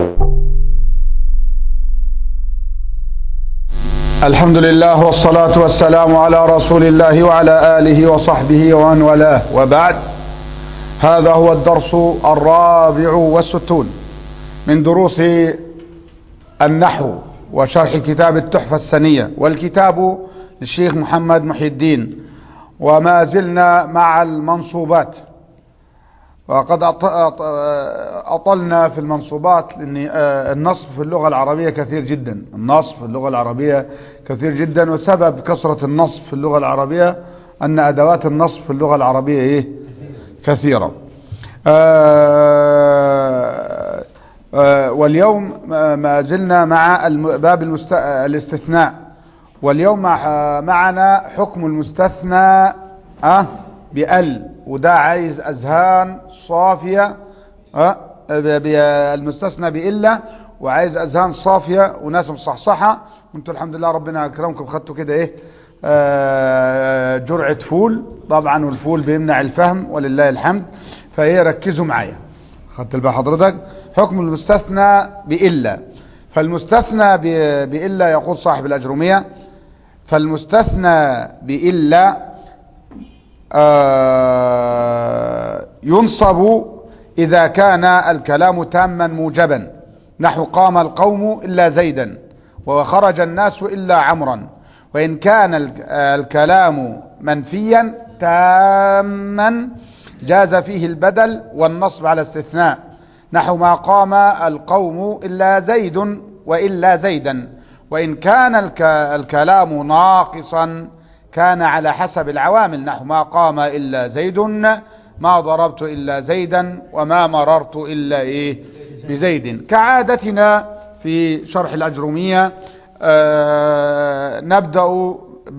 الحمد لله والصلاة والسلام على رسول الله وعلى آله وصحبه ومن والاه وبعد هذا هو الدرس الرابع والستون من دروس النحو وشرح كتاب التحفة السنية والكتاب للشيخ محمد محي الدين وما زلنا مع المنصوبات وقد أطلنا في المنصوبات لأن النصب في اللغة العربية كثير جدا النصب في اللغة العربية كثير جدا وسبب كثرة النصب في اللغة العربية أن أدوات النصب في اللغة العربية إيه كثيرة واليوم ما زلنا مع باب المست... الاستثناء واليوم معنا حكم المستثنى أه بأل وده عايز أذهان صافية أه المستثنى بإلا وعايز أذهان صافية وناس مصحصحة وانتوا الحمد لله ربنا أكرمكم خدتوا كده إيه آه جرعة فول طبعا والفول بيمنع الفهم ولله الحمد فإيه ركزوا معايا خدت البقى حضرتك حكم المستثنى بإلا فالمستثنى بإلا يقول صاحب الأجرمية فالمستثنى بإلا آه ينصب إذا كان الكلام تاما موجبا نحو قام القوم إلا زيدا وخرج الناس إلا عمرا وإن كان الكلام منفيا تاما جاز فيه البدل والنصب على استثناء نحو ما قام القوم إلا زيد وإلا زيدا وإن كان الكلام ناقصا كان على حسب العوامل نحو ما قام إلا زيد ما ضربت إلا زيدا وما مررت إلا إيه بزيد كعادتنا في شرح الأجرمية آه نبدأ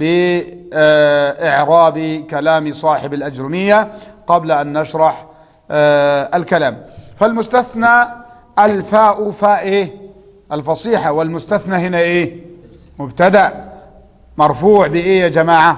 بإعراب كلام صاحب الأجرمية قبل أن نشرح آه الكلام فالمستثنى الفاء فاء إيه الفصيحة والمستثنى هنا إيه مبتدأ مرفوع بإيه يا جماعة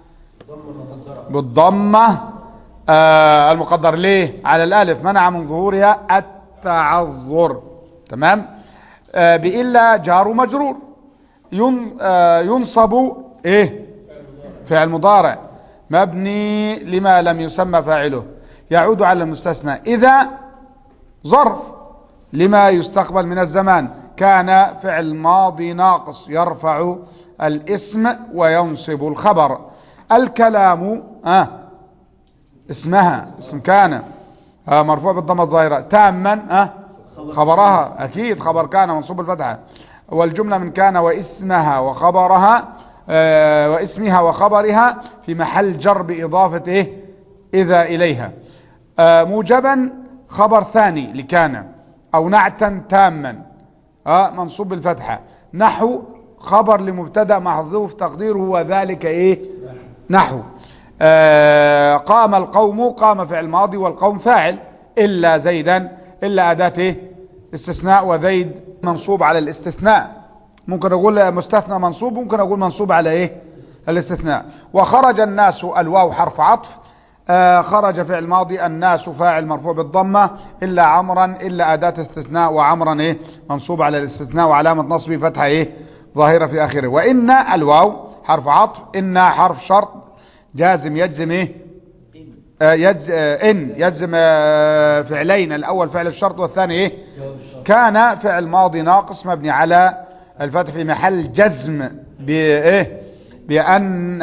بالضمة آه المقدر ليه على الألف منع من ظهورها التعذر تمام آه بإلا جار مجرور ين آه ينصب إيه فعل مضارع مبني لما لم يسمى فاعله يعود على المستثنى إذا ظرف لما يستقبل من الزمان كان فعل ماضي ناقص يرفع الاسم وينصب الخبر الكلام آه اسمها اسم كان آه مرفوع بالضمة الظاهرة تاما آه خبرها اكيد خبر كان منصوب الفتحة والجملة من كان واسمها وخبرها آه واسمها وخبرها في محل جر بإضافة إيه إذا إليها آه موجبا خبر ثاني لكان أو نعتا تاما آه منصوب بالفتحة نحو خبر لمبتدا محذوف تقديره وذلك ايه نحو آه قام القوم قام فعل ماضي والقوم فاعل الا زيدا الا اداه ايه استثناء وزيد منصوب على الاستثناء ممكن اقول مستثنى منصوب ممكن اقول منصوب على ايه الاستثناء وخرج الناس الواو حرف عطف آه خرج فعل ماضي الناس فاعل مرفوع بالضمة إلا عمرا إلا أداة استثناء وعمرا إيه منصوب على الاستثناء وعلامة نصبه فتحة إيه ظاهرة في آخره وإن الواو حرف عطف إن حرف شرط جازم يجزم إيه آه يجز آه إن يجزم آه فعلين الأول فعل الشرط والثاني إيه كان فعل ماضي ناقص مبني على الفتح في محل جزم بإيه بأن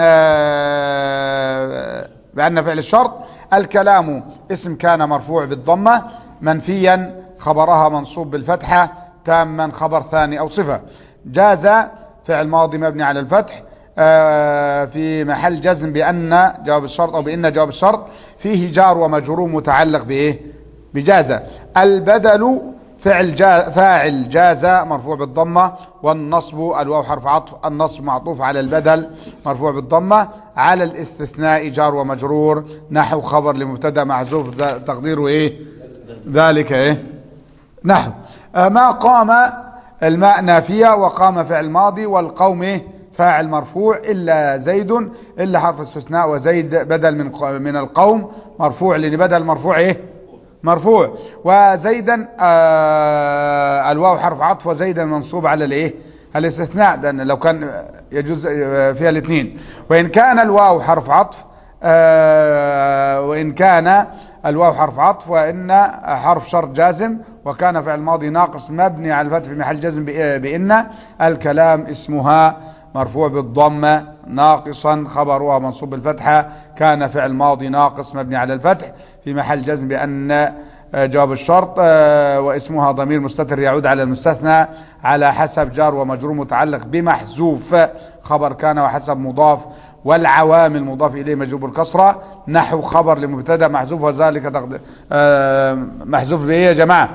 بأن فعل الشرط الكلام اسم كان مرفوع بالضمة منفيا خبرها منصوب بالفتحة تاما خبر ثاني أو صفة جاز فعل ماضي مبني على الفتح في محل جزم بأن جواب الشرط أو بأن جواب الشرط فيه جار ومجرور متعلق بإيه بجازة البدل فعل جا فاعل جاز مرفوع بالضمة والنصب الواو حرف عطف النصب معطوف على البدل مرفوع بالضمة على الاستثناء جار ومجرور نحو خبر لمبتدا محذوف تقديره ايه ذلك ايه نحو ما قام الماء نافية وقام فعل ماضي والقوم ايه فاعل مرفوع إلا زيد إلا حرف استثناء وزيد بدل من من القوم مرفوع لأن بدل مرفوع ايه مرفوع وزيدا آه الواو حرف عطف وزيدا منصوب على الايه الاستثناء ده لو كان يجوز فيها الاثنين وان كان الواو حرف عطف آه وان كان الواو حرف عطف وان حرف شرط جازم وكان فعل ماضي ناقص مبني على الفتح في محل جزم بان الكلام اسمها مرفوع بالضمه ناقصا خبرها منصوب بالفتحه كان فعل ماضي ناقص مبني على الفتح في محل جزم بان جواب الشرط واسمها ضمير مستتر يعود على المستثنى على حسب جار ومجرور متعلق بمحذوف خبر كان وحسب مضاف والعوامل مضاف إليه مجروب الكسرة نحو خبر لمبتدا محذوف وذلك تقدر محذوف بإيه يا جماعة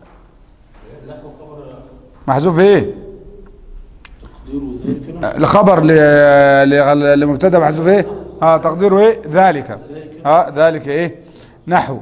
محذوف بإيه الخبر لمبتدا محذوف إيه اه تقديره إيه ذلك اه ذلك إيه نحو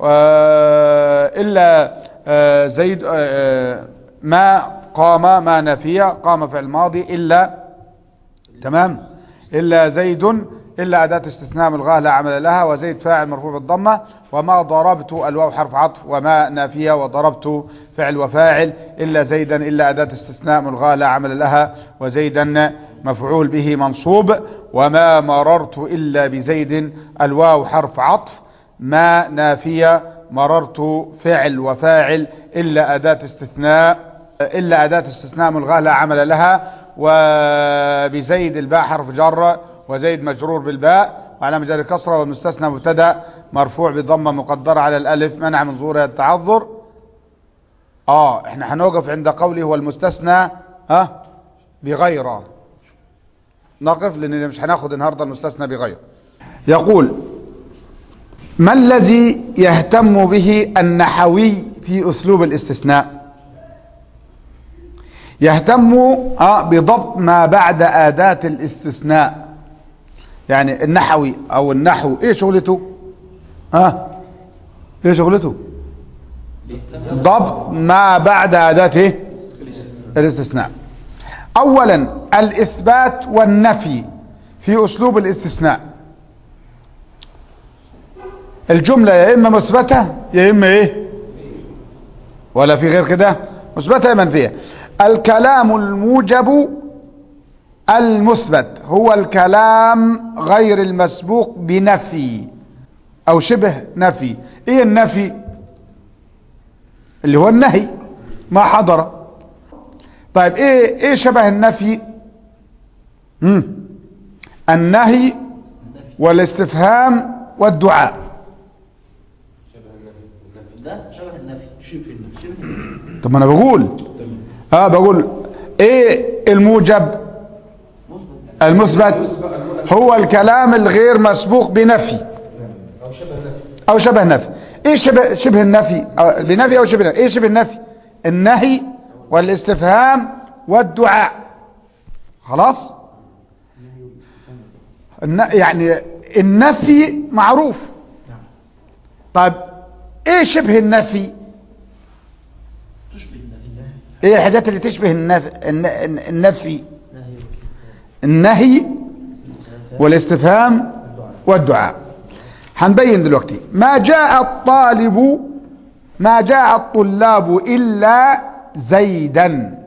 إلا زيد ما قام ما نفي قام في الماضي إلا تمام إلا زيد إلا أداة استثناء ملغاة لا عمل لها وزيد فاعل مرفوع بالضمة وما ضربت الواو حرف عطف وما نافية وضربت فعل وفاعل إلا زيدا إلا أداة استثناء ملغاة لا عمل لها وزيدا مفعول به منصوب وما مررت إلا بزيد الواو حرف عطف ما نافية مررت فعل وفاعل إلا أداة استثناء إلا أداة استثناء ملغاة لا عمل لها وبزيد الباء حرف جر وزيد مجرور بالباء وعلى مجرى الكسرة والمستثنى مبتدا مرفوع بضمة مقدرة على الألف منع من ظهورها التعذر اه احنا هنوقف عند قوله والمستثنى ها بغيره نقف لان مش هناخد النهارده المستثنى بغير يقول ما الذي يهتم به النحوي في أسلوب الاستثناء يهتم بضبط ما بعد أداة الاستثناء يعني النحوي أو النحو إيه شغلته ها إيه شغلته ضبط ما بعد أداة إيه؟ الاستثناء أولا الإثبات والنفي في أسلوب الاستثناء الجملة يا إما مثبتة يا إما إيه ولا في غير كده مثبتة يا منفية الكلام الموجب المثبت هو الكلام غير المسبوق بنفي أو شبه نفي إيه النفي اللي هو النهي ما حضر طيب إيه, إيه شبه النفي مم. النهي والاستفهام والدعاء ده شبه النفي شبه النفي شبه النفي طب ما انا بقول اه بقول ايه الموجب المثبت هو الكلام الغير مسبوق بنفي أو شبه نفي او شبه نفي ايه شبه شبه النفي أو بنفي او شبه نفي ايه شبه النفي النهي والاستفهام والدعاء خلاص الن- يعني النفي معروف طيب ايه شبه النفي تشبه النفي ايه الحاجات اللي تشبه النف... الن- الن- النفي نهي النهي والاستفهام والدعاء هنبين دلوقتي ما جاء الطالب ما جاء الطلاب إلا زيدا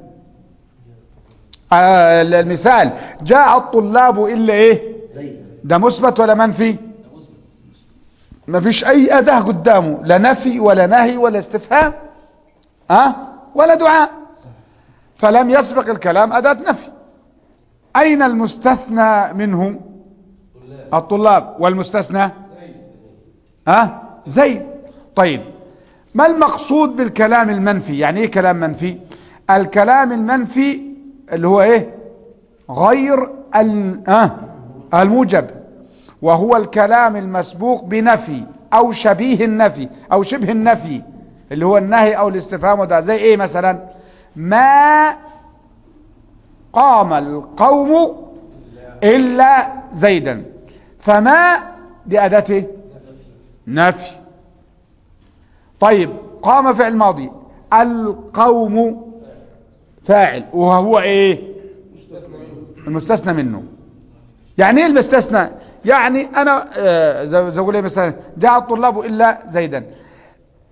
آه المثال جاء الطلاب إلا إيه زيد ده مثبت ولا منفي ما فيش أي أداة قدامه لا نفي ولا نهي ولا استفهام أه؟ ولا دعاء فلم يسبق الكلام أداة نفي أين المستثنى منه الطلاب والمستثنى ها زيد طيب ما المقصود بالكلام المنفي يعني ايه كلام منفي الكلام المنفي اللي هو ايه غير ال- آه الموجب وهو الكلام المسبوق بنفي او شبيه النفي او شبه النفي اللي هو النهي او الاستفهام وده زي ايه مثلا ما قام القوم إلا زيدا فما دي أداة إيه؟ نفي طيب قام فعل ماضي القوم فاعل وهو ايه المستثنى منه يعني ايه المستثنى يعني انا آه، زي زي اقول ايه مثلا جاء الطلاب الا زيدا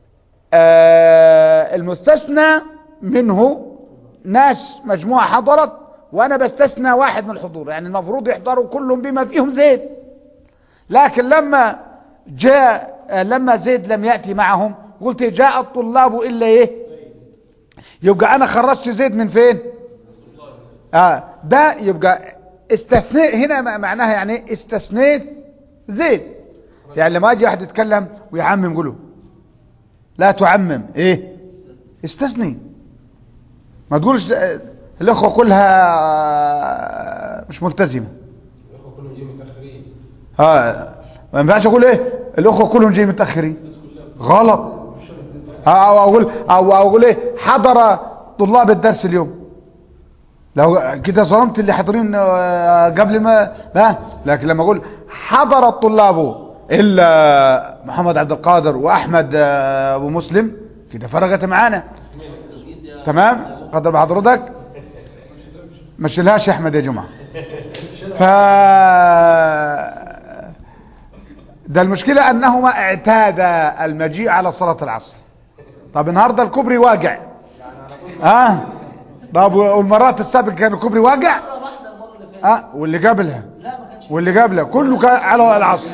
آه المستثنى منه ناس مجموعة حضرت وانا بستثنى واحد من الحضور يعني المفروض يحضروا كلهم بما فيهم زيد لكن لما جاء آه، لما زيد لم يأتي معهم قلت جاء الطلاب إلا إيه يبقى أنا خرجت زيد من فين آه ده يبقى استثناء هنا م- معناها يعني إيه؟ استثنيت زيد يعني لما يجي واحد يتكلم ويعمم يقوله لا تعمم ايه استثني ما تقولش آه، الاخوه كلها آه، مش ملتزمه الاخوه كلهم جايين متاخرين ها ما ينفعش اقول ايه الاخوه كلهم جايين متاخرين غلط ها، او اقول او اقول ايه حضر طلاب الدرس اليوم لو كده ظلمت اللي حاضرين آه، قبل ما لا لكن لما اقول حضر الطلاب الا محمد عبد القادر واحمد آه، ابو مسلم كده فرقت معانا تمام قدر بحضرتك مش لهاش يا احمد يا جماعه ف ده المشكلة انهما اعتادا المجيء على صلاة العصر طب النهاردة الكوبري واقع ها آه؟ طب والمرات السابقة كان الكوبري واقع مرة واحدة المرة اللي فاتت اه واللي قبلها لا ما كانش واللي قبلها كله كان على العصر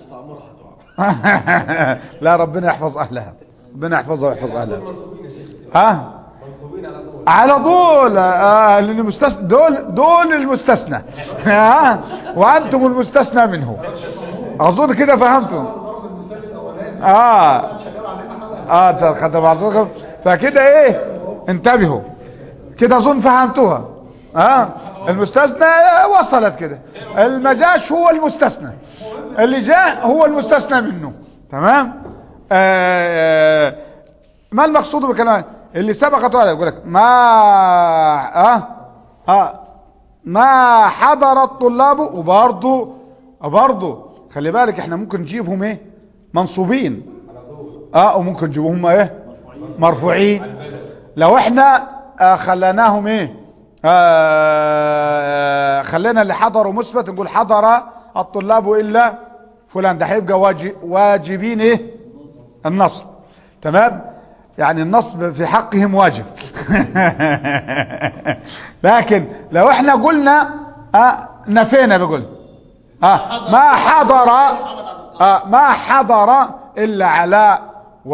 لا ربنا يحفظ اهلها ربنا يحفظها ويحفظ اهلها ها منصوبين على طول على طول آه لأن المستثنى دول دول المستثنى ها وانتم المستثنى منه اظن كده فهمتم اه اه خدت بعضكم فكده ايه انتبهوا كده اظن فهمتوها اه المستثنى وصلت كده المجاش هو المستثنى اللي جاء هو المستثنى منه تمام آه ما المقصود بكلام اللي سبقت هذا يقول لك ما اه اه ما حضر الطلاب وبرضه برضه خلي بالك احنا ممكن نجيبهم ايه منصوبين اه وممكن نجيبهم ايه مرفوعين لو احنا آه خليناهم ايه آه خلينا اللي حضروا مثبت نقول حضر الطلاب الا فلان ده هيبقى واجب واجبين ايه النصب تمام يعني النصب في حقهم واجب لكن لو احنا قلنا آه نفينا بقول آه ما حضر آه ما حضر الا علاء و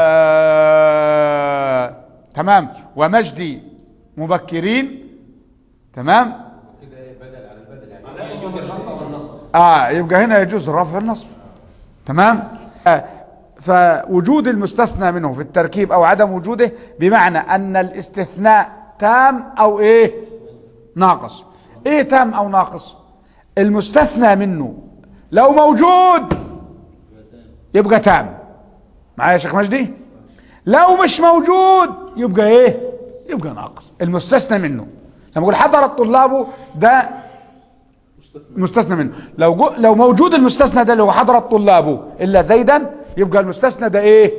تمام ومجدي مبكرين تمام كده ايه بدل على البدل يعني يجوز الرفع والنصب اه يبقى هنا يجوز رفع النصب تمام آه فوجود المستثنى منه في التركيب او عدم وجوده بمعنى ان الاستثناء تام او ايه ناقص ايه تام او ناقص المستثنى منه لو موجود يبقى تام معايا يا شيخ مجدي لو مش موجود يبقى ايه يبقى ناقص المستثنى منه لما اقول حضر الطلاب ده مستثنى منه لو جو لو موجود المستثنى ده اللي هو حضر الطلاب الا زيدا يبقى المستثنى ده ايه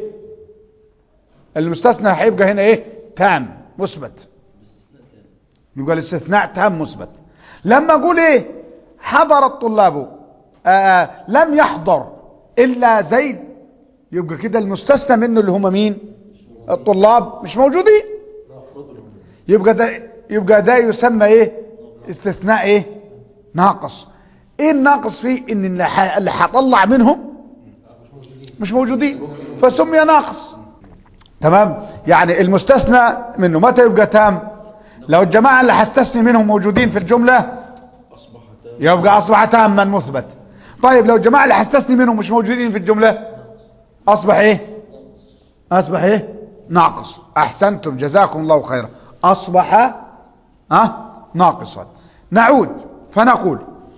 المستثنى هيبقى هنا ايه تام مثبت يبقى الاستثناء تام مثبت لما اقول ايه حضر الطلاب آآ لم يحضر الا زيد يبقى كده المستثنى منه اللي هم مين الطلاب مش موجودين يبقى ده يبقى ده يسمى ايه استثناء ايه ناقص ايه الناقص فيه ان اللي ح- اللي هطلع منهم مش موجودين فسمي ناقص تمام يعني المستثنى منه متى يبقى تام لو الجماعة اللي هستثني منهم موجودين في الجملة يبقى اصبح تاما مثبت طيب لو الجماعة اللي هستثني منهم مش موجودين في الجملة اصبح ايه اصبح ايه ناقص احسنتم جزاكم الله خيرا اصبح ها ناقصا نعود فنقول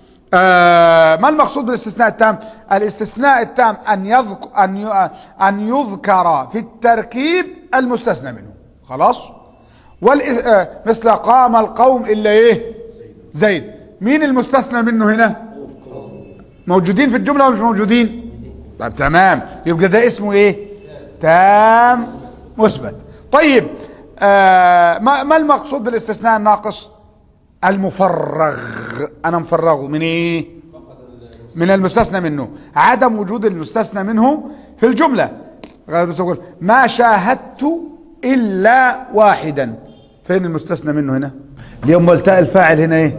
آه ما المقصود بالاستثناء التام الاستثناء التام ان يذكر ان ي- ان يذكر في التركيب المستثنى منه خلاص والإ- آه مثل قام القوم الا ايه زيد مين المستثنى منه هنا موجودين في الجملة ولا مش موجودين طيب تمام يبقى ده اسمه ايه تام مثبت طيب آه ما, ما المقصود بالاستثناء الناقص المفرغ انا مفرغه من ايه من المستثنى منه عدم وجود المستثنى منه في الجملة غير مستثنى ما شاهدت إلا واحدا فين المستثنى منه هنا اليوم والتاء الفاعل هنا ايه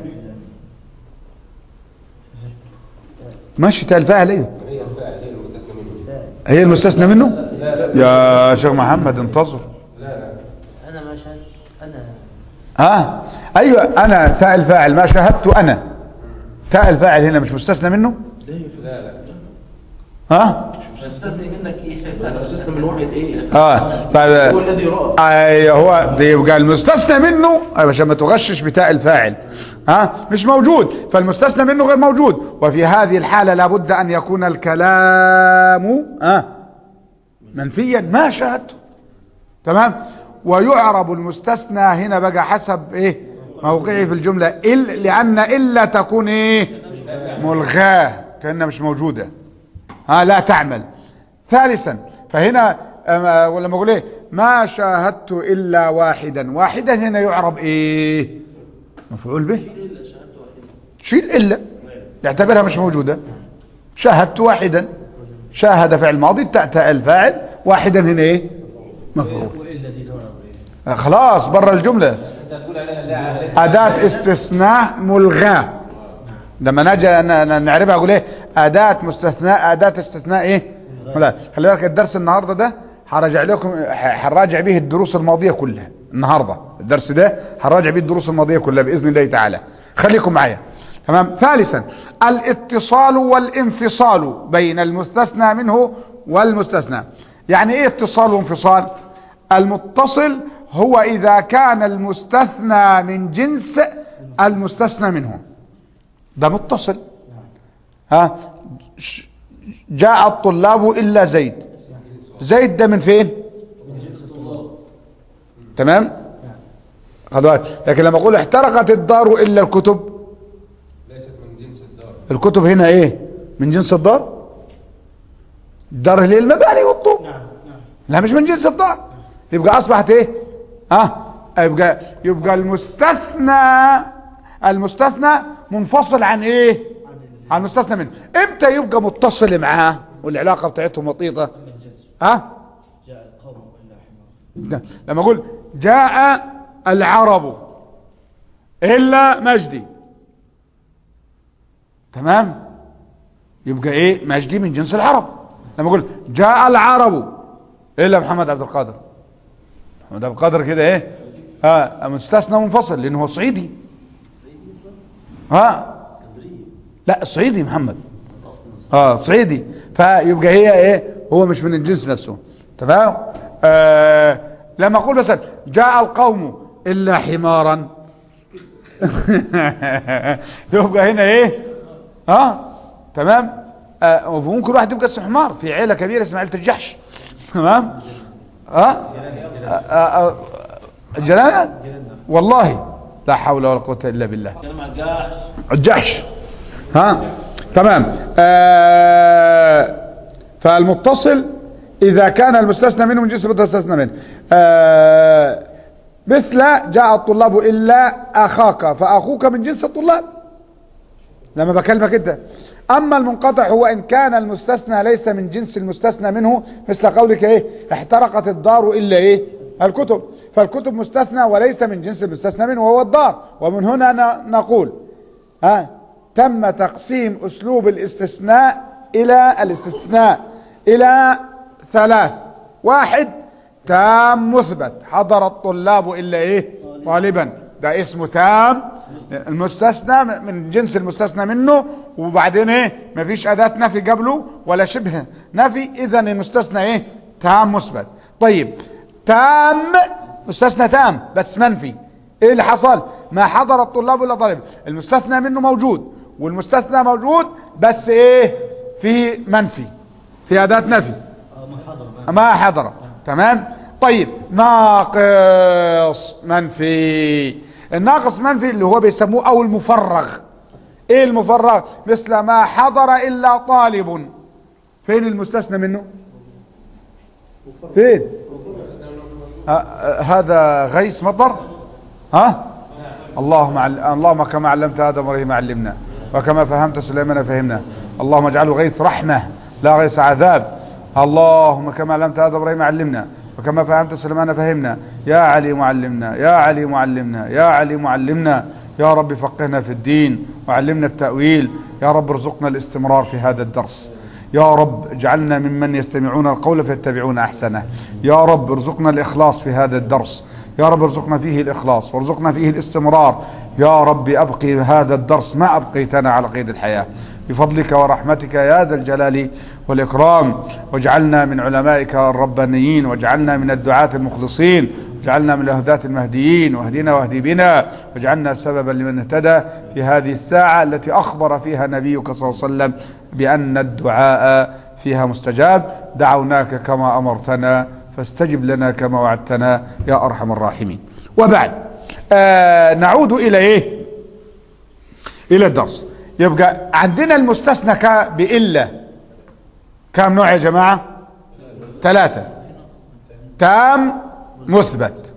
ماشي تاء الفاعل ايه هي الفاعل هي المستثنى منه هي المستثنى منه لا لا يا شيخ محمد انتظر لا لا انا ما شاهد انا ها ايوه انا تاء الفاعل ما شاهدت انا تاء الفاعل هنا مش مستثنى منه لا لا ها استثني منك ايه السيستم من واحد ايه اه طيب هو الذي يرى ايوه هو ده يبقى المستثنى منه أيوة عشان ما تغشش بتاء الفاعل ها مش موجود فالمستثنى منه غير موجود وفي هذه الحالة لابد ان يكون الكلام ها منفيا ما شاهدته تمام ويعرب المستثنى هنا بقى حسب ايه موقعه في الجملة إل لان الا تكون ايه ملغاه كأنها مش موجودة ها لا تعمل ثالثا فهنا أما- ولا ما اقول ايه ما شاهدت الا واحدا واحدا هنا يعرب ايه مفعول به شيل الا يعتبرها مش موجودة شاهدت واحدا شاهد فعل ماضي تأتى الفاعل واحدا هنا ايه مفعول والا دي تعرف ايه آه، خلاص بره الجملة انت تقول عليها لا ليس أداة استثناء ملغاة لما نجي ن- ن- نعربها أقول إيه أداة مستثناء أداة استثناء إيه لا خلي بالك الدرس النهاردة ده هراجع لكم ح- هنراجع به الدروس الماضية كلها النهاردة الدرس ده هنراجع به الدروس الماضية كلها بإذن الله تعالى خليكم معايا تمام ثالثا الاتصال والانفصال بين المستثنى منه والمستثنى يعني ايه اتصال وانفصال المتصل هو اذا كان المستثنى من جنس المستثنى منه ده متصل ها ش- جاء الطلاب الا زيد زيد ده من فين تمام خلاص لكن لما اقول احترقت الدار الا الكتب ليست من جنس الدار الكتب هنا ايه من جنس الدار الدار اللي هي المباني والطوب نعم نعم لا مش من جنس الدار يبقى اصبحت ايه ها يبقى يبقى المستثنى المستثنى منفصل عن ايه عن المستثنى منه امتى يبقى متصل معاه والعلاقه بتاعتهم وطيطه من جنس ها جاء القوم الا حمار لما اقول جاء العرب الا مجدي تمام يبقى ايه مجدي من جنس العرب لما اقول جاء العرب الا محمد عبد القادر محمد عبد القادر كده ايه اه مستثنى منفصل لانه هو صعيدي ها لا صعيدي محمد اه صعيدي فيبقى هي ايه هو مش من الجنس نفسه تمام آه لما اقول مثلا جاء القوم الا حمارا يبقى هنا ايه ها تمام آه وممكن واحد يبقى اسمه حمار في عيله كبيره اسمها عيله الجحش تمام ها آه آه آه جلالة والله لا حول ولا قوه الا بالله جمع جاح الجحش ها تمام آه فالمتصل إذا كان المستثنى منه من جنس المستثنى منه آه مثل جاء الطلاب إلا أخاك فأخوك من جنس الطلاب لما بكلمك انت اما المنقطع هو ان كان المستثنى ليس من جنس المستثنى منه مثل قولك ايه احترقت الدار الا ايه الكتب فالكتب مستثنى وليس من جنس المستثنى منه وهو الدار ومن هنا ن- نقول ها تم تقسيم اسلوب الاستثناء الى الاستثناء الى ثلاث واحد تام مثبت حضر الطلاب الا ايه طالبا ده اسمه تام المستثنى من جنس المستثنى منه وبعدين ايه مفيش اداة نفي قبله ولا شبه نفي اذا المستثنى ايه تام مثبت طيب تام مستثنى تام بس منفي ايه اللي حصل ما حضر الطلاب الا طالب المستثنى منه موجود والمستثنى موجود بس ايه في منفي في اداة نفي اه ما حضر ما ما حضر تمام طيب ناقص منفي الناقص منفي اللي هو بيسموه او المفرغ ايه المفرغ مثل ما حضر الا طالب فين المستثنى منه فين ه- ه- هذا غيث مطر ها اللهم عل... اللهم كما علمت ادم ابراهيم علمنا وكما فهمت سليمان فهمنا اللهم اجعله غيث رحمه لا غيث عذاب اللهم كما علمت هذا ابراهيم علمنا وكما فهمت سليمان فهمنا يا علي معلمنا يا علي معلمنا يا علي معلمنا يا رب فقهنا في الدين وعلمنا التأويل يا رب ارزقنا الاستمرار في هذا الدرس يا رب اجعلنا ممن يستمعون القول فيتبعون احسنه يا رب ارزقنا الاخلاص في هذا الدرس يا رب ارزقنا فيه الاخلاص وارزقنا فيه الاستمرار يا رب ابقي هذا الدرس ما ابقيتنا على قيد الحياة بفضلك ورحمتك يا ذا الجلال والإكرام واجعلنا من علمائك الربانيين واجعلنا من الدعاة المخلصين واجعلنا من الهداة المهديين واهدنا واهدي بنا واجعلنا سببا لمن اهتدى في هذه الساعة التي أخبر فيها نبيك صلى الله عليه وسلم بأن الدعاء فيها مستجاب دعوناك كما أمرتنا فاستجب لنا كما وعدتنا يا أرحم الراحمين وبعد آه نعود إلى إيه إلى الدرس يبقى عندنا المستثنى ك- بإلا كم نوع يا جماعة ثلاثة تام مثبت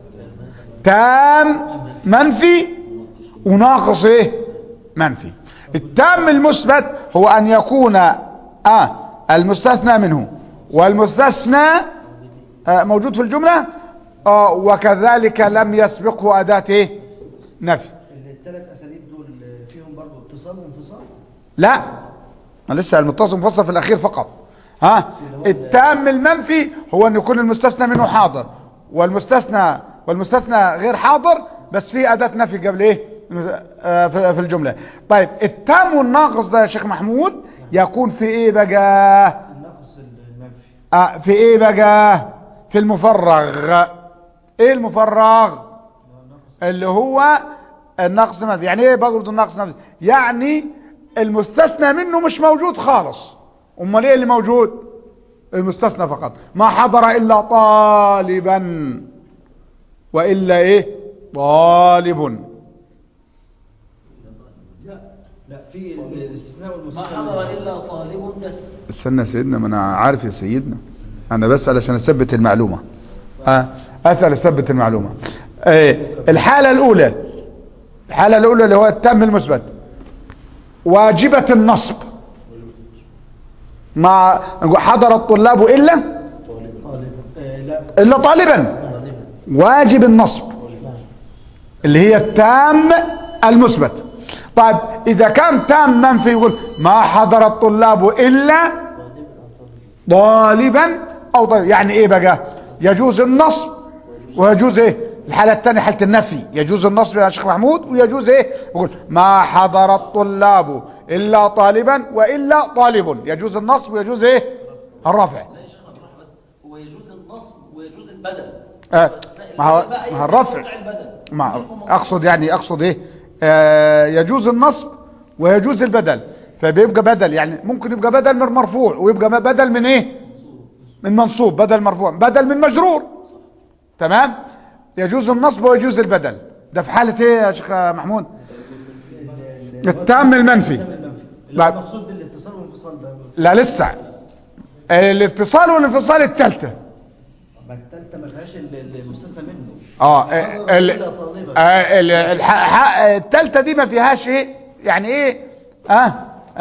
تام منفي وناقص ايه منفي التام المثبت هو ان يكون اه المستثنى منه والمستثنى آه موجود في الجملة آه وكذلك لم يسبقه أداة ايه نفي الثلاث اساليب دول فيهم برضه اتصال وانفصال لا أنا لسه المتصل مفصل في الأخير فقط ها التام المنفي هو أن يكون المستثنى منه حاضر والمستثنى والمستثنى غير حاضر بس في أداة نفي قبل إيه آه، في في الجملة طيب التام والناقص ده يا شيخ محمود يكون في إيه بقى النقص المنفي آه في إيه بقى في المفرغ إيه المفرغ اللي هو النقص نفسي يعني ايه برضه النقص نفسي يعني المستثنى منه مش موجود خالص امال ايه اللي موجود المستثنى فقط ما حضر الا طالبا والا ايه طالب لا لا في الاستثناء ما والمستثنى حضر إلا طالب بس استنى يا سيدنا ما انا عارف يا سيدنا انا بسأل عشان اثبت المعلومة ها اسأل اثبت المعلومة ايه الحالة الاولى الحالة الاولى اللي هو التم المثبت واجبة النصب مع حضر الطلاب الا طالب آه لا الا طالبا طالبا واجب النصب اللي هي التام المثبت طيب اذا كان تام منفي يقول ما حضر الطلاب الا طالبا او طالب يعني ايه بقى يجوز النصب ويجوز ايه الحالة الثانية حالة النفي يجوز النصب يا شيخ محمود ويجوز ايه يقول ما حضر الطلاب الا طالبا والا طالب يجوز النصب ويجوز ايه الرفع لا يا شيخ أطرح بس هو يجوز النصب ويجوز البدل آه ما هو البدل بقى ما هو يجوز الرفع موضع البدل مع منكم اقصد يعني اقصد ايه آه يجوز النصب ويجوز البدل فبيبقى بدل يعني ممكن يبقى بدل من مرفوع ويبقى بدل من ايه من منصوب بدل مرفوع بدل من مجرور تمام يجوز النصب ويجوز البدل ده في حالة ايه يا شيخ محمود التام المنفي التام المنفي اللي لا. هو المقصود بالاتصال والانفصال ده لا لسه الاتصال والانفصال الثالثه ما الثالثه ما فيهاش ال- ال- المستثنى منه اه حضر ال- إلا طالبا. آه، ال- الح- ح- التالتة دي ما فيهاش ايه يعني ايه اه,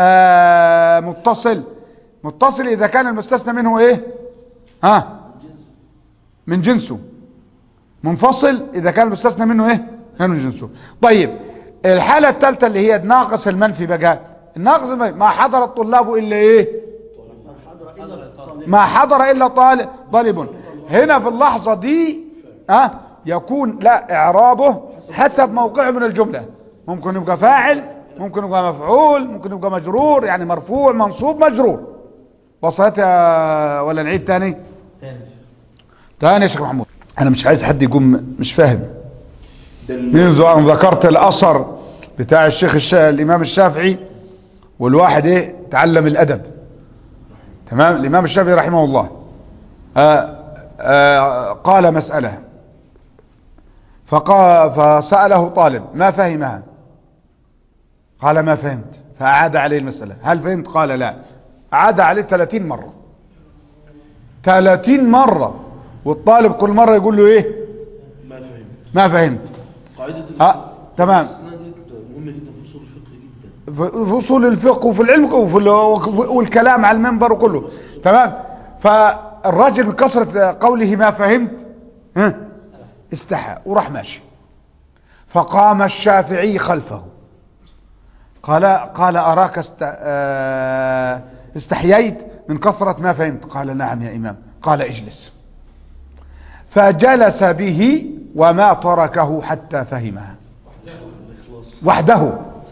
آه متصل متصل اذا كان المستثنى منه ايه ها من جنسه منفصل اذا كان المستثنى منه ايه كان من جنسه طيب الحالة الثالثة اللي هي ناقص المنفي بقى الناقص المنفي ما حضر الطلاب الا ايه ما حضر الا طالبا ما حضر الا طالب طالب هنا في اللحظة دي اه يكون لا اعرابه حسب موقعه من الجملة ممكن يبقى فاعل ممكن يبقى مفعول ممكن يبقى مجرور يعني مرفوع منصوب مجرور وصلت يا ولا نعيد تاني تاني يا شيخ. تاني يا شيخ محمود انا مش عايز حد يقوم مش فاهم منذ ان ذكرت الاثر بتاع الشيخ الش... الامام الشافعي والواحد ايه تعلم الادب تمام الامام الشافعي رحمه الله آه آه قال مسألة فقال فسأله طالب ما فهمها قال ما فهمت فأعاد عليه المسألة هل فهمت قال لا أعاد عليه 30 مرة 30 مرة والطالب كل مرة يقول له ايه ما فهمت ما فهمت قاعدة اه تمام الاستثناء دي مهمة جدا في اصول الفقه جدا في في اصول الفقه وفي العلم وفي ال- والكلام على المنبر وكله تمام فالراجل من كثرة قوله ما فهمت ها استحى وراح ماشي فقام الشافعي خلفه قال قال أراك است... آه، استحييت من كثرة ما فهمت قال نعم يا إمام قال اجلس فجلس به وما تركه حتى فهمها وحده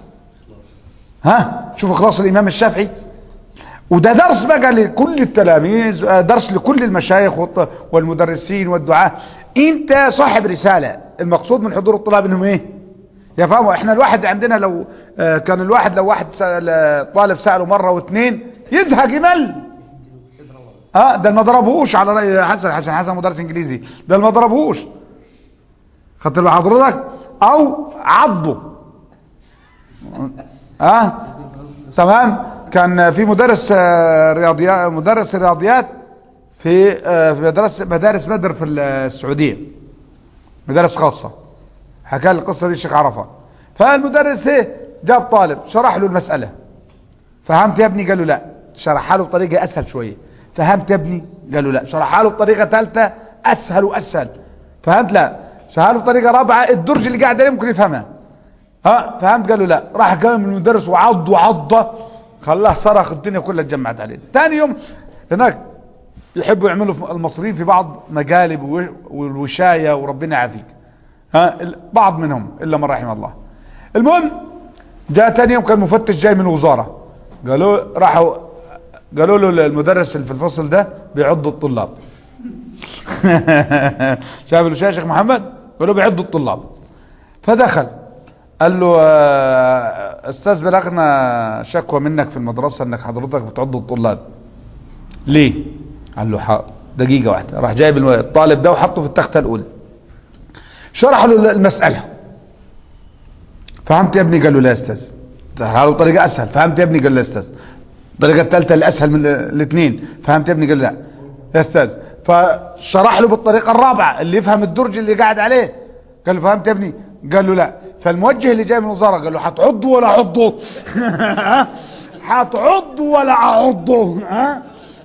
ها شوف اخلاص الامام الشافعي وده درس بقى لكل التلاميذ آه، درس لكل المشايخ والط- والمدرسين والدعاة انت صاحب رسالة المقصود من حضور الطلاب انهم ايه يفهموا احنا الواحد عندنا لو آه، كان الواحد لو واحد سأل آه، طالب سأله مرة واثنين يزهق يمل اه ده ما ضربوش على رأي حسن حسن حسن مدرس انجليزي ده ما ضربوش خدت بال حضرتك او عضه اه تمام كان في مدرس آه، رياضيات مدرس رياضيات في آه، في مدرسه مدارس بدر في السعوديه مدارس خاصه حكى لي القصه دي الشيخ عرفه فالمدرس ايه جاب طالب شرح له المساله فهمت يا ابني قال له لا شرحها له بطريقه اسهل شويه فهمت يا ابني قال له لا شرحها له بطريقه ثالثه اسهل واسهل فهمت لا شرحها له بطريقه رابعه الدرج اللي قاعد عليه ممكن يفهمها ها فهمت قال له لا راح قام المدرس وعض وعضه خلاه صرخ الدنيا كلها اتجمعت عليه ثاني يوم هناك يحبوا يعملوا في- المصريين في بعض مقالب و- والوشايه وربنا يعافيك ها ال- بعض منهم الا من رحم الله المهم جاء ثاني يوم كان مفتش جاي من الوزاره قالوا راحوا قالوا له المدرس اللي في الفصل ده بيعض الطلاب شاف له شيخ محمد قالوا بيعض الطلاب فدخل قال له آه، استاذ بلغنا شكوى منك في المدرسة انك حضرتك بتعض الطلاب ليه قال له حق دقيقة واحدة راح جايب الم- الطالب ده وحطه في التختة الاولى شرح له المسألة فهمت يا ابني قال له لا يا استاذ شرح له بطريقة اسهل فهمت يا ابني قال له لا يا استاذ الطريقة الثالثة اللي اسهل من الاثنين فهمت يا ابني قال له لا يا استاذ فشرح له بالطريقة الرابعة اللي يفهم الدرج اللي قاعد عليه قال له فهمت يا ابني قال له لا فالموجه اللي جاي من الوزارة قال له هتعضه ولا اعضه هتعضه ولا اعضه ها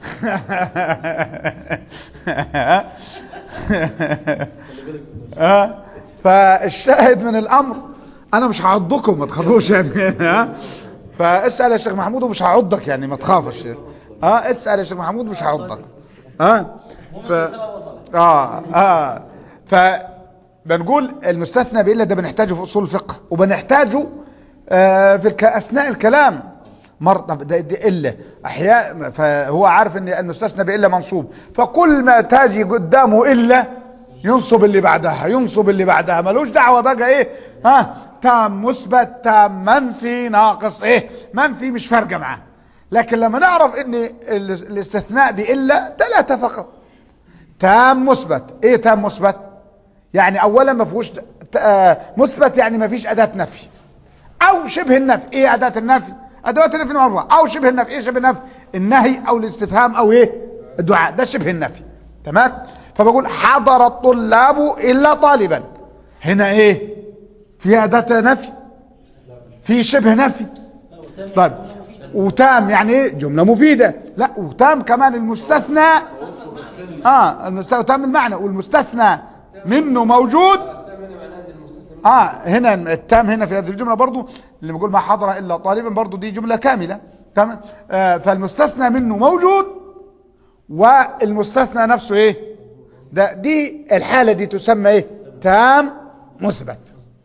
ها فالشاهد من الامر انا مش هعضكم ما تخافوش يعني ها فاسال يا شيخ محمود ومش هعضك يعني ما تخافش ها اسال يا شيخ محمود مش هعضك ها ف اه اه ف بنقول المستثنى بإلا ده بنحتاجه في أصول الفقه وبنحتاجه آه في الك... أثناء الكلام مر طب ده دي إلا أحياء فهو عارف أن المستثنى بإلا منصوب فكل ما تاجي قدامه إلا ينصب اللي بعدها ينصب اللي بعدها ملوش دعوة بقى إيه ها تام مثبت تام منفي ناقص إيه منفي مش فارقة معاه لكن لما نعرف ان ال- الاستثناء بإلا ثلاثة فقط تام مثبت ايه تام مثبت يعني اولا ما فيهوش ت- آه، مثبت يعني ما فيش اداة نفي او شبه النفي ايه اداة النفي ادوات النفي المرفوعة او شبه النفي ايه شبه النفي النهي او الاستفهام او ايه الدعاء ده شبه النفي تمام فبقول حضر الطلاب الا طالبا هنا ايه في اداة نفي في شبه نفي طيب وتام يعني ايه جملة مفيدة لا وتام كمان المستثنى اه المستثنى تام المعنى والمستثنى منه موجود اه هنا التام هنا في هذه الجملة برضو اللي بيقول ما حضر الا طالبا برضو دي جملة كاملة تمام آه فالمستثنى منه موجود والمستثنى نفسه ايه ده دي الحالة دي تسمى ايه تام مثبت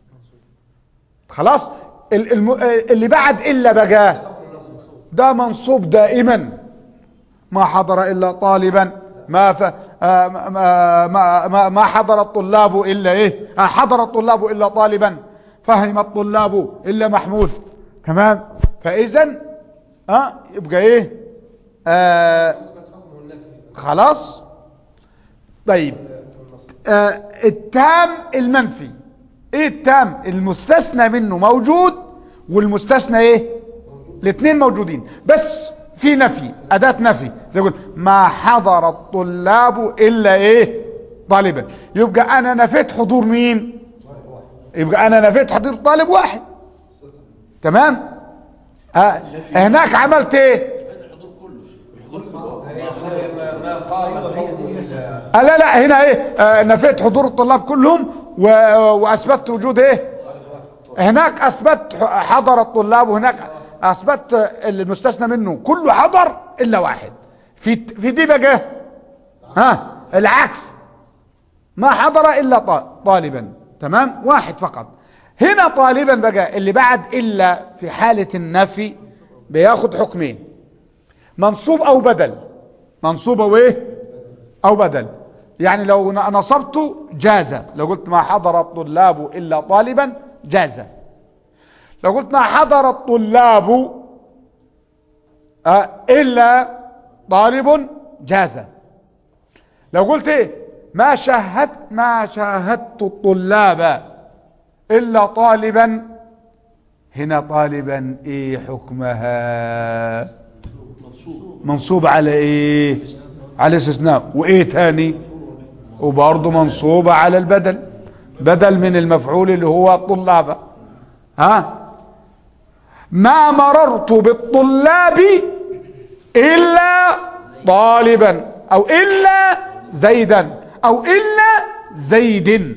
خلاص ال- الم- اللي بعد الا بقى ده منصوب دائما ما حضر الا طالبا ما ف... آه، ما ما ما ما حضر الطلاب الا ايه آه، حضر الطلاب الا طالبا فهم الطلاب الا محمود تمام فاذا اه يبقى ايه آه خلاص طيب آه التام المنفي ايه التام المستثنى منه موجود والمستثنى ايه الاثنين موجودين بس في نفي اداة نفي زي يقول ما حضر الطلاب الا ايه طالبا يبقى انا نفيت حضور مين يبقى انا نفيت حضور طالب واحد تمام آه. هناك عملت ايه ما آه لا لا هنا ايه آه نفيت حضور الطلاب كلهم و... واثبت وجود ايه هناك اثبت ح- حضر الطلاب وهناك اثبت المستثنى منه كله حضر الا واحد في في دي بقى ها العكس ما حضر الا ط- طالبا تمام واحد فقط هنا طالبا بقى اللي بعد الا في حالة النفي بياخد حكمين منصوب او بدل منصوب او ايه او بدل يعني لو ن- نصبته جاز لو قلت ما حضر الطلاب الا طالبا جاز لو قلت ما حضر الطلاب آه، الا طالب جاز لو قلت ايه ما شاهدت ما شاهدت الطلاب الا طالبا هنا طالبا ايه حكمها منصوب منصوب على ايه على استثناء وايه تاني وبرضه منصوبة على البدل بدل من المفعول اللي هو الطلاب ها ما مررت بالطلاب الا طالبا او الا زيدا او الا زيد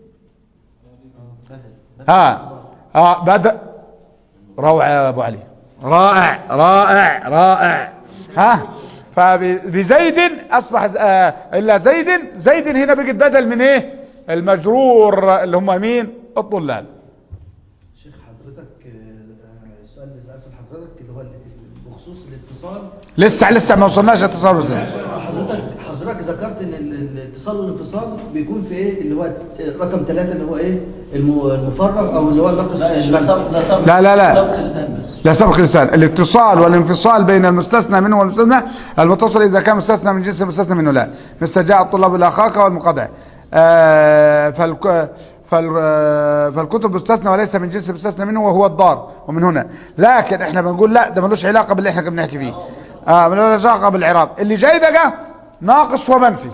ها ها بدأ روعة يا ابو علي رائع رائع رائع ها فبزيد اصبح ز- آه، الا زيد زيد هنا بقت بدل من ايه المجرور اللي هم مين الطلاب شيخ حضرتك آه، آه، السؤال اللي سألته لحضرتك اللي هو ال- بخصوص الاتصال لسه لسه ما وصلناش اتصال ازاي حضرتك حضرتك ذكرت ان ال- الاتصال والانفصال بيكون في ايه اللي هو رقم ثلاثة اللي هو ايه الم- المفرغ او اللي هو الناقص المنفي. لا لا لا سبق الزمن بس لا سبق اللسان الاتصال والانفصال بين المستثنى منه والمستثنى المتصل اذا كان مستثنى من جنس المستثنى منه لا مثل جاء الطلاب الى اخاك والمقاطع آه فالك فال آه، فالكتب مستثنى وليس من جنس المستثنى منه وهو الضار ومن هنا لكن احنا بنقول لا ده ملوش علاقه باللي احنا كنا بنحكي فيه اه ملوش علاقه بالاعراب اللي جاي بقى ناقص ومنفي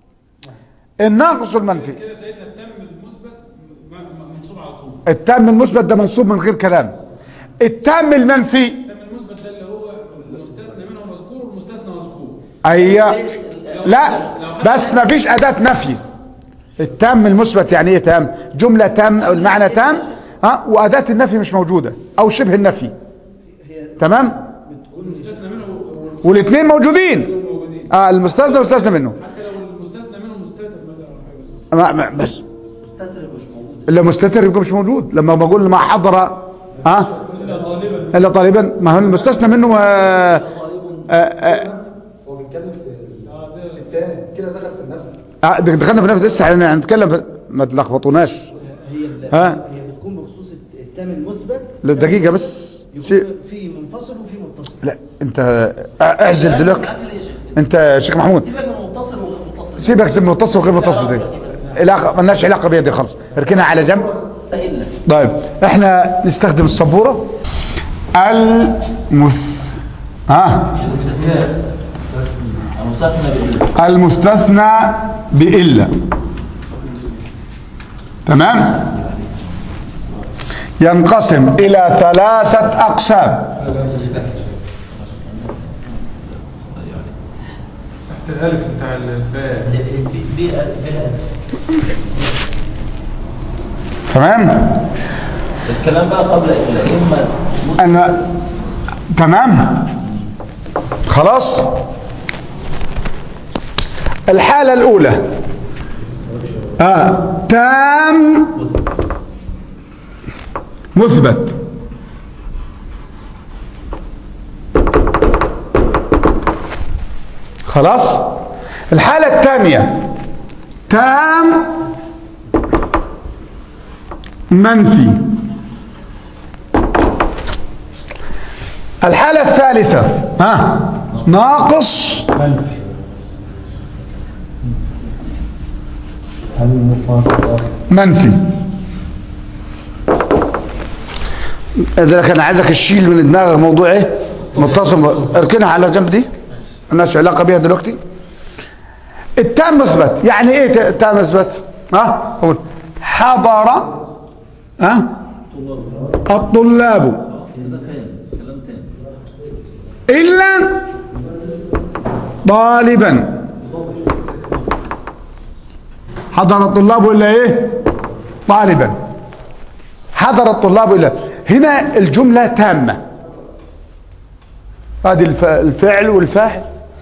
الناقص والمنفي كده سيدنا التام المثبت م- م- منصوب على طول التام المثبت ده منصوب من غير كلام التام المنفي التام المثبت ده اللي هو المستثنى منه مذكور والمستثنى مذكور ايوه لا بس ما فيش اداة نفي التام المثبت يعني ايه تام جملة تام او المعنى تام ها واداة النفي مش موجودة او شبه النفي تمام المستثنى منه والاثنين موجودين موجودين اه المستثنى والمستثنى منه حتى لو المستثنى منه مستتر مثلا او حاجه بس ما ما بس مستتر مش موجود الا مستتر يبقى مش موجود لما بقول ما حضر ها الا طالبا الا طالبا ما هو المستثنى منه آه آه آه هو بيتكلم في التاني كده دخل في النفس آه دخلنا في نفس لسه احنا هنتكلم في- ما تلخبطوناش هي ال- ها؟ هي بتكون بخصوص التام المثبت للدقيقة بس سي... يكون في منفصل وفي متصل لا انت اعزل دلوقتي عارف ليه يا شيخ انت يا شيخ محمود سيبك من متصل وغير متصل سيبك من متصل وغير متصل دي علاقه مالناش علاقه بيها دي خالص اركنها على جنب الا طيب احنا نستخدم السبوره المس ها المستثنى بالا المستثنى بإلا تمام ينقسم إلى ثلاثة أقسام تحت الالف بتاع الباء بيئة بيئة تمام الكلام بقى قبل الا اما أنا تمام خلاص الحالة الأولى آه. تام مثبت خلاص الحالة الثانية تام منفي الحالة الثالثة ها ناقص منفي اذا كان عايزك تشيل من دماغك موضوع ايه متصل اركنها على جنب دي مالناش علاقه بيها دلوقتي التام مثبت يعني ايه ت- التام مثبت ها قول حضر ها الطلاب كده تاني كلام تاني إلا طالبا حضر الطلاب الا ايه طالبا حضر الطلاب الا هنا الجملة تامة هذه الف- الفعل والفاعل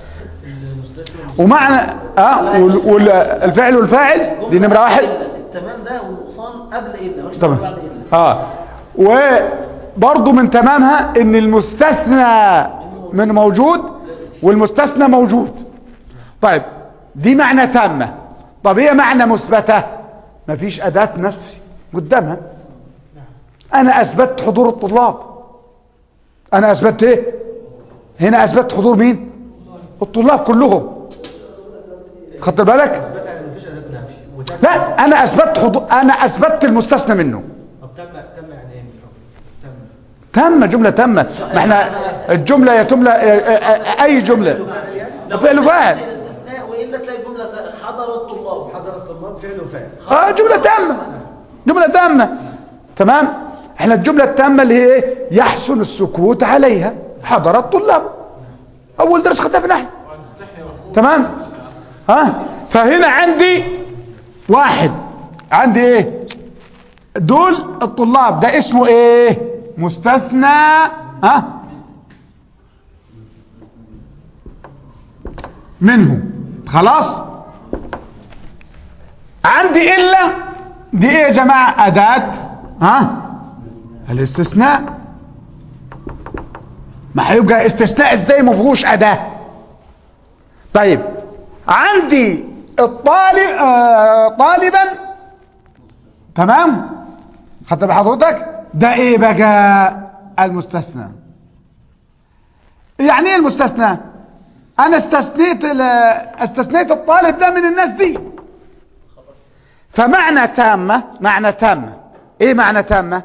ومعنى اه والفعل والفاعل دي نمرة واحد التمام ده والنقصان قبل الا مش طبعا بعد الا اه وبرضه من تمامها ان المستثنى من موجود والمستثنى موجود طيب دي معنى تامة طب هي معنى مثبتة مفيش أداة نفي قدامها أنا أثبت حضور الطلاب أنا أثبت إيه هنا أثبت حضور مين الطلاب كلهم خدت بالك مفيش اداه نفي وتم لا أنا أثبت حضور أنا أثبت المستثنى منه طب تم تم يعني ايه مش فاهم. تم تم جملة تامة ما احنا الجملة يا جملة اي جملة فعل فاعل الاستثناء والا تلاقي جمله زي حضر الطلاب حضر الطلاب فعل وفاعل اه جملة تامة جملة تامة تمام احنا الجملة التامة اللي هي ايه يحسن السكوت عليها حضر الطلاب اول درس خدناه في نحن تمام ها فهنا عندي واحد عندي ايه دول الطلاب ده اسمه ايه مستثنى ها منه خلاص عندي إلا دي ايه يا جماعة أداة ها الاستثناء ما هيبقى استثناء ازاي ما فيهوش أداة طيب عندي الطالب آه طالبا تمام خدت بحضرتك ده ايه بقى المستثنى يعني ايه المستثنى انا استثنيت ال- استثنيت الطالب ده من الناس دي فمعنى تامة معنى تامة ايه معنى تامة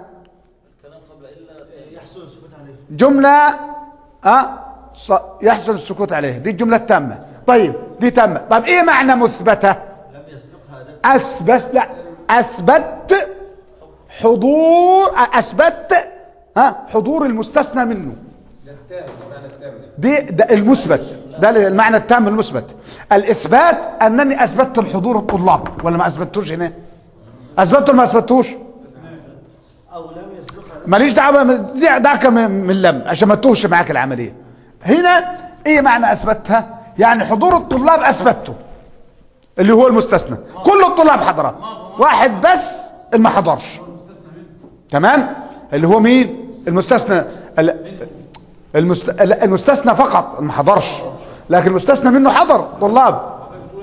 يحصل السكوت عليه جملة أه ص- يحصل السكوت عليه دي الجملة التامة طيب دي تامة طيب ايه معنى مثبتة لم يسبقها اداه اثبت لا اثبت حضور اثبت ها حضور المستثنى منه ده التام معنى التام ده دي ده المثبت ده المعنى التام المثبت الاثبات انني اثبتت الحضور الطلاب ولا ما اثبتوش هنا اثبتته ولا ما اثبتوش او لم يسبقها ماليش دعوه من- دي دعك من من لم عشان ما تتوهش معاك العمليه هنا ايه معنى اثبتها يعني حضور الطلاب اثبته اللي هو المستثنى كل الطلاب حضروا واحد بس اللي ما حضرش تمام اللي هو مين المستثنى ال- المست... ال- المستثنى فقط اللي ما حضرش لكن المستثنى منه حضر طلاب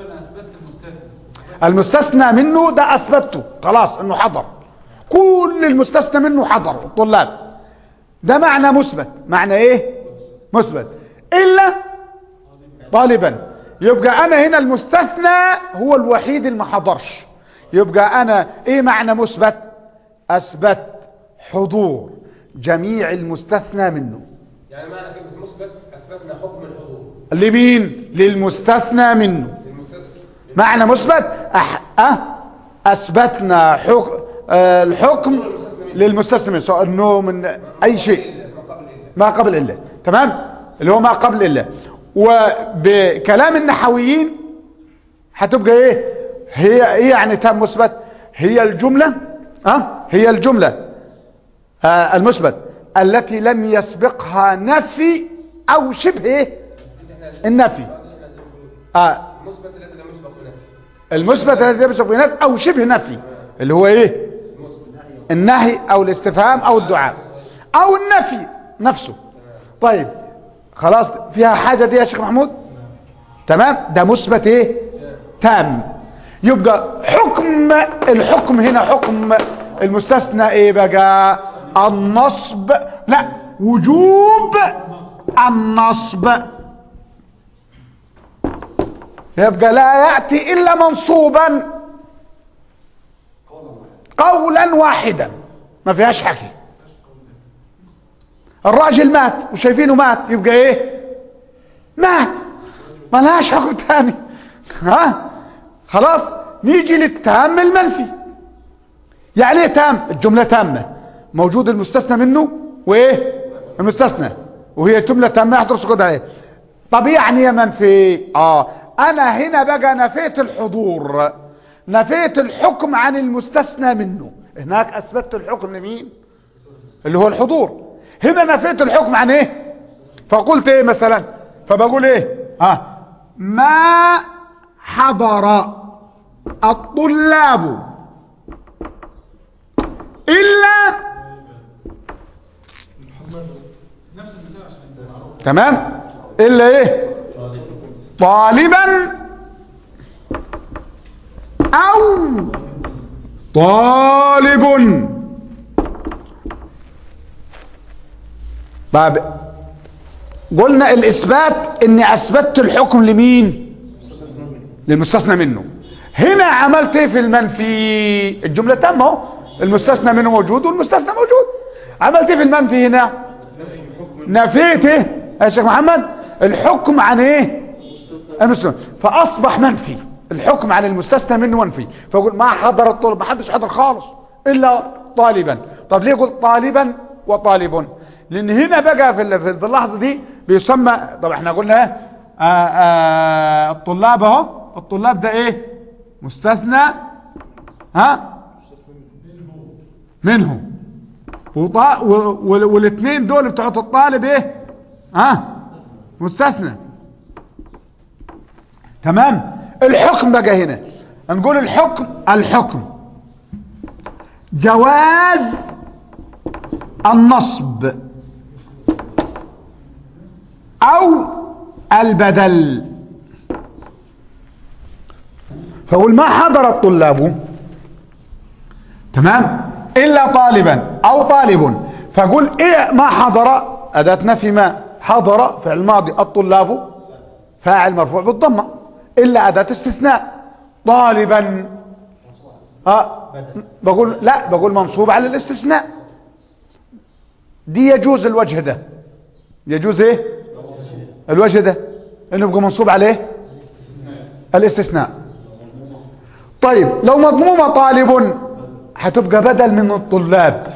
المستثنى منه ده اثبته خلاص انه حضر كل المستثنى منه حضر الطلاب ده معنى مثبت معنى ايه مثبت الا طالبا يبقى انا هنا المستثنى هو الوحيد اللي ما حضرش يبقى انا ايه معنى مثبت اثبت حضور جميع المستثنى منه يعني معنى كلمة مثبت أثبتنا حكم الحضور لمين للمستثنى منه المستثنى معنى مثبت أح... أه؟ اثبتنا حك... آه الحكم للمستثنى منه سواء انه من اي شيء ما قبل إلا ما قبل الا تمام اللي هو ما قبل الا وبكلام النحويين هتبقى ايه هي ايه يعني تام مثبت هي الجملة اه هي الجملة آه المثبت التي لم يسبقها نفي او شبه ايه النفي اه المثبت الذي لم يسبق بنفي المثبت الذي يسبق بنفي او شبه نفي اللي هو ايه النهي او الاستفهام او الدعاء او النفي نفسه طيب خلاص فيها حاجة دي يا شيخ محمود تمام ده مثبت ايه تام يبقى حكم الحكم هنا حكم المستثنى ايه بقى النصب لا وجوب النصب يبقى لا يأتي إلا منصوبا قولا واحدا ما فيهاش حكي الراجل مات وشايفينه مات يبقى ايه مات ما لهاش حكم تاني ها خلاص نيجي للتام المنفي يعني ايه تام الجملة تامة موجود المستثنى منه وايه المستثنى وهي جملة تامة يحضر سكوت عليه طب يعني ايه منفي اه انا هنا بقى نفيت الحضور نفيت الحكم عن المستثنى منه هناك اثبتت الحكم لمين اللي هو الحضور هنا نفيت الحكم عن ايه فقلت ايه مثلا فبقول ايه ها ما حضر الطلاب الا تمام الا ايه طالبا او طالب طيب قلنا الاثبات اني اثبتت الحكم لمين للمستثنى منه هنا عملت ايه في المنفي الجملة تامة اهو المستثنى منه موجود والمستثنى موجود عملت ايه في المنفي هنا نفيت ايه يا شيخ محمد الحكم عن ايه المستثنى فاصبح منفي الحكم عن المستثنى منه منفي فاقول ما حضر الطلب ما حدش حضر خالص الا طالبا طب ليه قلت طالبا وطالب لان هنا بقى في ال- في اللحظه دي بيسمى طب احنا قلنا ايه آه آه الطلاب اهو الطلاب ده ايه مستثنى ها منه وطا... و... وال- والاثنين دول بتوع الطالب ايه ها مستثنى تمام الحكم بقى هنا نقول الحكم الحكم جواز النصب او البدل فقول ما حضر الطلاب تمام الا طالبا او طالب فقول ايه ما حضر اداة نفي ما حضر فعل ماضي الطلاب فاعل مرفوع بالضمه الا اداة استثناء طالبا اه بقول لا بقول منصوب على الاستثناء دي يجوز الوجه ده يجوز ايه الوجه ده انه يبقى منصوب عليه الاستثناء طيب لو مضمومة طالب هتبقى بدل من الطلاب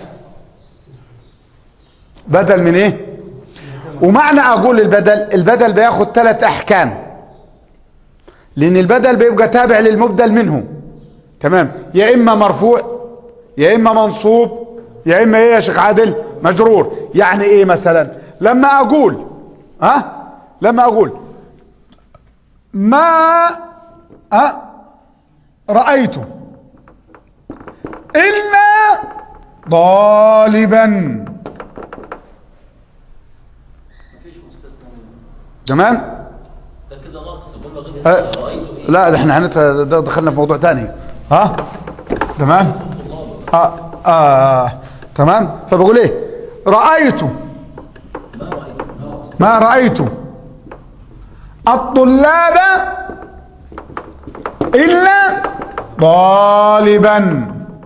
بدل من ايه ومعنى اقول البدل البدل بياخد ثلاث احكام لان البدل بيبقى تابع للمبدل منه تمام يا اما مرفوع يا اما منصوب يا اما ايه يا شيخ عادل مجرور يعني ايه مثلا لما اقول ها لما اقول ما ها رأيت إلا طالبا تمام ده كده ناقص بقول له غير أه رأيته ايه لا ده احنا هنت ده دخلنا في موضوع تاني ها تمام آه آه تمام فبقول ايه رأيت ما رأيت الطلاب إلا طالبا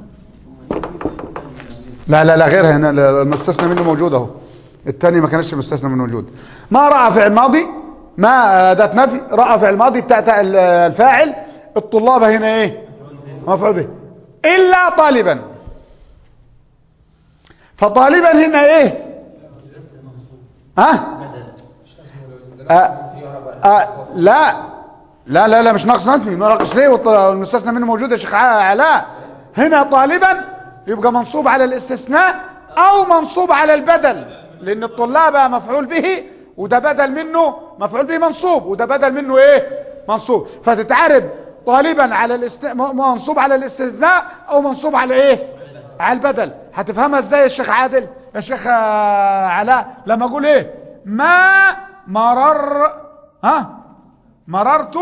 لا لا لا غيرها هنا المستثنى منه موجود اهو الثاني ما كانش مستثنى منه موجود ما رأى فعل ماضي ما أداة نفي رأى فعل ماضي بتاع بتاع الفاعل الطلاب هنا ايه مفعول به إلا طالبا فطالبا هنا ايه ها آه آه لا لا لا لا مش ناقص نفي ناقص ليه والمستثنى منه موجود يا شيخ علاء هنا طالبا يبقى منصوب على الاستثناء او منصوب على البدل لان الطلاب مفعول به وده بدل منه مفعول به منصوب وده بدل منه ايه منصوب فتتعرب طالبا على الاست... منصوب على الاستثناء او منصوب على ايه على البدل هتفهمها ازاي يا شيخ عادل يا شيخ علاء لما اقول ايه ما مرر ها مررت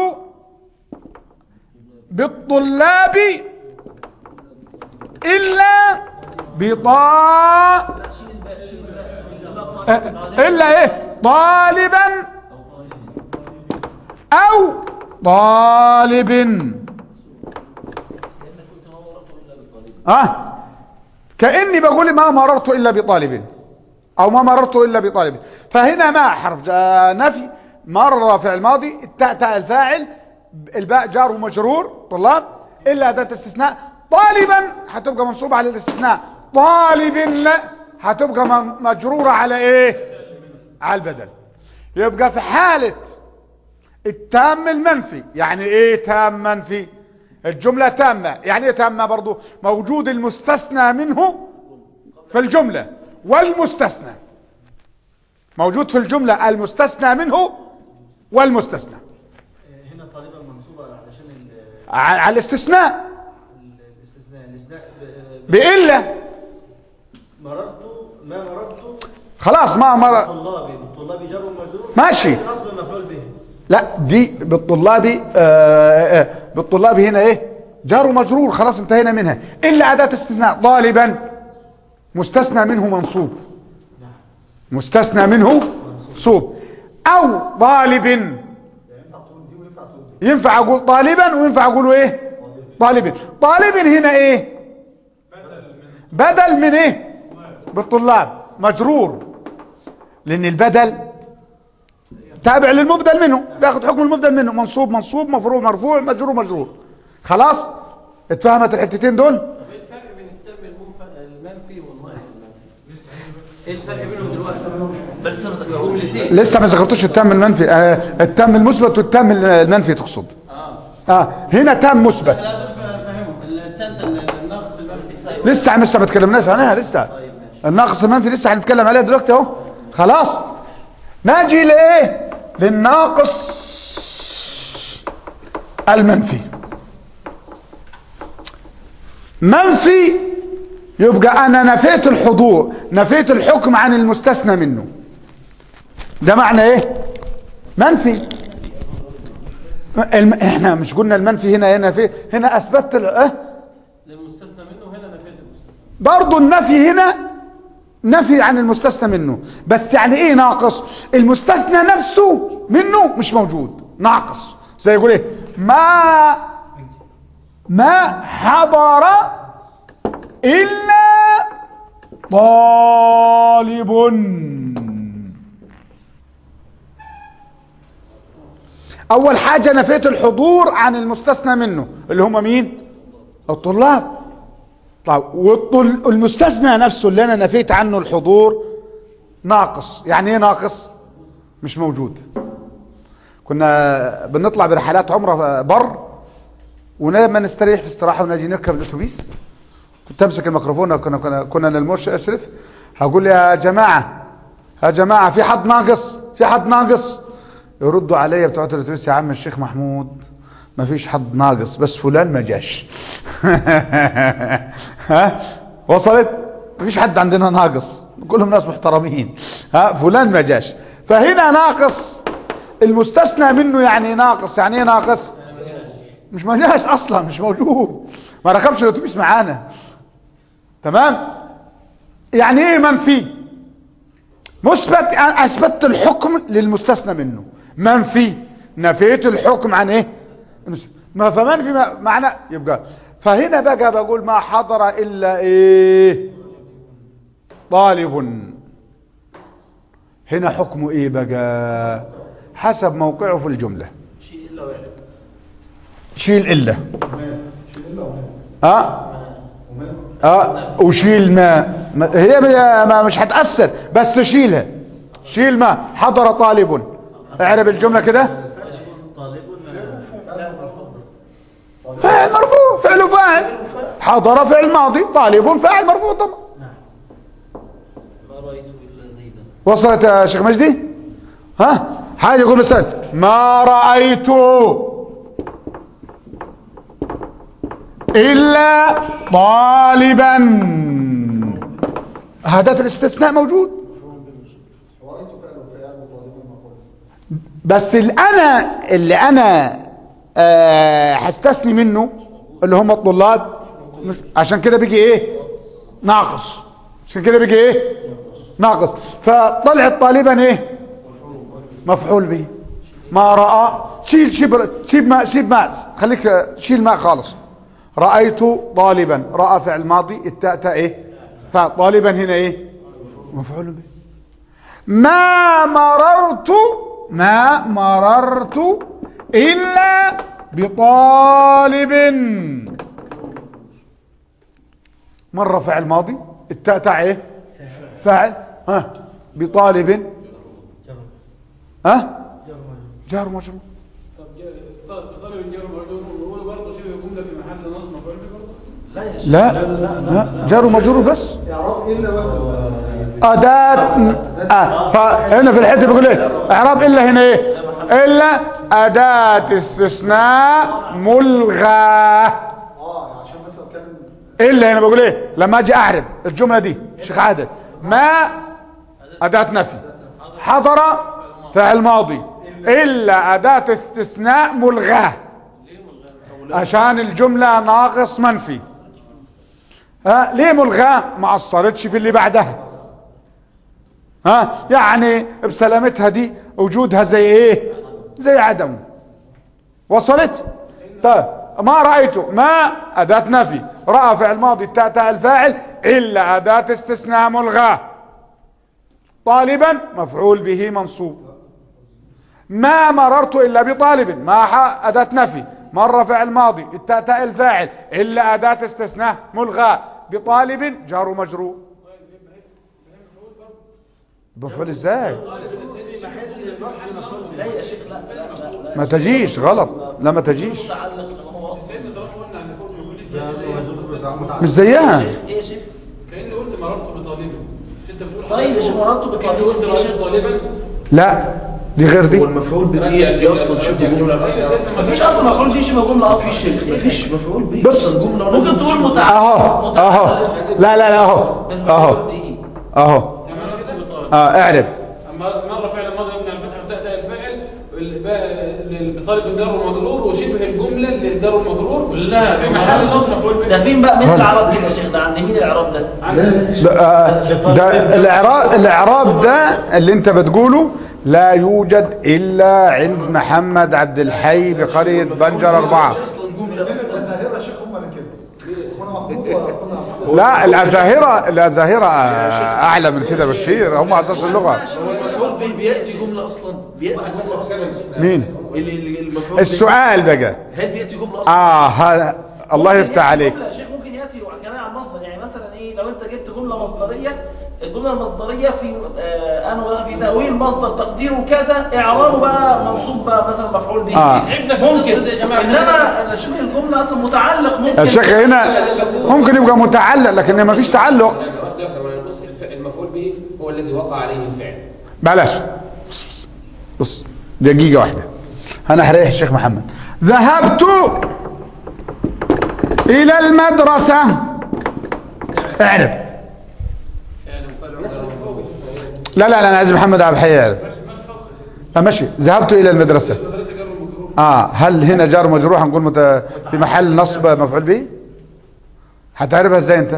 بالطلاب إلا بطا إلا إيه طالبا أو طالب اه كأني بقول ما مررت إلا بطالب أو ما مررت إلا بطالب فهنا ما حرف نفي مر فعل ماضي التاء تاء الفاعل الباء جار ومجرور طلاب إلا أداة استثناء طالبا هتبقى منصوبة على الاستثناء طالب لا هتبقى مجرورة على ايه على البدل يبقى في حالة التام المنفي يعني ايه تام منفي الجملة تامة يعني ايه تامة برضو موجود المستثنى منه في الجملة والمستثنى موجود في الجملة المستثنى منه والمستثنى هنا طالبا منصوبة علشان ال- ع- على الاستثناء ال- الاستثناء الاستثناء ب- بإلا مررت ما مررت خلاص ما مر طلابي بالطلاب جر ومجرور ماشي. نصب المفعول به لا دي بالطلاب آه، آه، بالطلاب هنا ايه جار ومجرور خلاص انتهينا منها الا اداة استثناء طالبا مستثنى منه منصوب مستثنى منه منصوب او طالب ينفع اقول طالبا وينفع اقول ايه طالب طالب هنا ايه بدل من ايه بالطلاب مجرور لان البدل تابع للمبدل منه بياخد حكم المبدل منه منصوب منصوب مفروع مرفوع مجرور مجرور خلاص اتفهمت الحتتين دول ايه الفرق بين التم المنف- المنفي والناقص المنفي؟ ايه الفرق بينهم دلوقتي؟ بل سنة جملتين لسه ما ذكرتوش التام المنفي آه التام المثبت والتام المنفي تقصد اه اه هنا تام مثبت لا دول فاهمهم الثالثة الناقص المنفي لسه لسه ما اتكلمناش عنها لسه طيب ماشي الناقص المنفي لسه هنتكلم عليها دلوقتي اهو خلاص نجي لايه للناقص المنفي منفي يبقى انا نفيت الحضور نفيت الحكم عن المستثنى منه ده معنى ايه منفي الم... احنا مش قلنا المنفي هنا هنا في هنا اثبتت ال... اه للمستثنى منه هنا نفيت المستثنى برضو النفي هنا نفي عن المستثنى منه بس يعني ايه ناقص المستثنى نفسه منه مش موجود ناقص زي يقول ايه ما ما حضر الا طالب اول حاجة نفيت الحضور عن المستثنى منه اللي هم مين الطلاب طيب والطل... المستثنى نفسه اللي انا نفيت عنه الحضور ناقص يعني ايه ناقص مش موجود كنا بنطلع برحلات عمره بر ولما نستريح في استراحه ونجي نركب الاتوبيس كنت امسك الميكروفون كنا كنا كنا للمرشد اشرف هقول يا جماعه يا جماعه في حد ناقص في حد ناقص يردوا عليا بتوع الاتوبيس يا عم الشيخ محمود ما فيش حد ناقص بس فلان ما جاش ها وصلت ما فيش حد عندنا ناقص كلهم ناس محترمين ها فلان ما جاش فهنا ناقص المستثنى منه يعني ناقص يعني ايه ناقص مش ما جاش اصلا مش موجود ما ركبش الاتوبيس معانا تمام يعني ايه منفي مثبت اثبتت الحكم للمستثنى منه منفي نفيت الحكم عن ايه ما فمنفي ما- معنى يبقى فهنا بقى بقول ما حضر الا ايه طالب هنا حكمه ايه بقى حسب موقعه في الجملة شيء الا واحد شيل الا اه اه وشيل ما ما- هي ما- ما مش هتأثر بس تشيلها شيل ما حضر طالب اعرب الجملة كده طالب فاعل مرفوع فعل فاعل حضر فعل ماضي طالب فاعل مرفوع طبعا ما رايت الا زيدا وصلت يا شيخ مجدي ها حاجة يقول استاذ ما رأيت إلا طالبا هذا الاستثناء موجود بس اللي انا اللي انا آه، هستثني منه اللي هم الطلاب مش- عشان كده بيجي ايه ناقص عشان كده بيجي ايه ناقص فطلعت طالبا ايه مفعول به ما رأى شيل شبر سيب ماء سيب ماء خليك آه، شيل ماء خالص رأيت طالبا رأى فعل ماضي التاء تاء ايه فطالبا هنا ايه مفعول به ما مررت ما مررت إلا بطالب مرة فعل ماضي التاء تاع ايه فاعل ها بطالب ها جار مجرور طب جا- طالب طالب الجار برضه بيقولوا برضه شبه جمله الجمله في محل نصب مفعول به برضه لا يا شيخ لا لا جار ومجرور بس أداة آه فهنا في الحته بيقول ايه اعراب الا هنا ايه الا أداة استثناء ملغاه الا هنا بقول ايه لما اجي اعرب الجمله دي شيخ عادل ما اداه نفي حضر فعل ماضي الا اداه استثناء ملغاه عشان الجمله ناقص منفي ها ليه ملغاه ما اثرتش في اللي بعدها ها يعني بسلامتها دي وجودها زي ايه زي عدمه وصلت طيب ما رأيته ما أداة نفي رأى فعل ماضي تاء تاء الفاعل إلا أداة استثناء ملغاة طالبا مفعول به منصوب ما مررت إلا بطالب ما ح- أداة نفي مر فعل ماضي التاء تاء الفاعل إلا أداة استثناء ملغاة بطالب جار ومجرور مفعول ازاي لا يا شيخ لا لا لا, لا. ما تجيش غلط لا ما تجيش متعلق لما هو أصلا. سيدنا طالما قلنا عن فوق المفعول مش زيها ايه يا شيخ كأني قلت مررت بطالبا مش انت بتقول طيب يا شيخ مررت بطالب. كأني قلت رأيت طالبا لا دي غير دي والمفعول به يأتي أصلا شبه جملة مفيش اصلا مفعول به شبه جمله اصلا مفيش مفيش مفعول به بص. أصلاً جملة ممكن تقول متعلق اهو اهو لا لا لا اهو اهو اهو اه اعرف اما مره فعل الماضي يبني على الفتح وتاء تاء الفاعل الب- بطالب الجر والمجرور وشبه الجمله للجر والمجرور لا في محل نصب مفعول به ده فين بقى مثل الاعراب دي يا شيخ ده عند مين الاعراب ده ده, آه، ده الاعراب الاعراب ده اللي انت بتقوله لا يوجد الا عند محمد عبد الحي بقرية بنجر اربعة أصلا جملة لا الازاهرة الازاهرة آه، اعلى من كده بكثير هم اساس اللغة هو المفعول به بيأتي جملة أصلا بيأتي جملة أصلا مين ال- ال- المفعول به- السؤال بقى هل بيأتي جملة أصلا اه ها الله يفتح عليك جملة يا شيخ ممكن ياتي كمان على المصدر يعني مثلا ايه لو انت جبت جمله مصدريه الجمله المصدريه في آه انا في تاويل مصدر تقديره كذا اعرابه بقى منصوب بقى مثلا مفعول به آه. ممكن انما انا شبه الجمله اصلا متعلق ممكن يا شيخ هنا ممكن يبقى متعلق لكن ما فيش تعلق بص الف- المفعول به هو الذي وقع عليه الفعل بلاش بص بص دقيقة واحدة أنا هريح الشيخ محمد ذهبت إلى المدرسة اعرف لا لا لا أنا عايز محمد عبد الحي يعرف آه، ماشي ذهبت إلى المدرسة آه هل هنا جار مجروح هنقول مت... في محل نصب مفعول به هتعرفها ازاي انت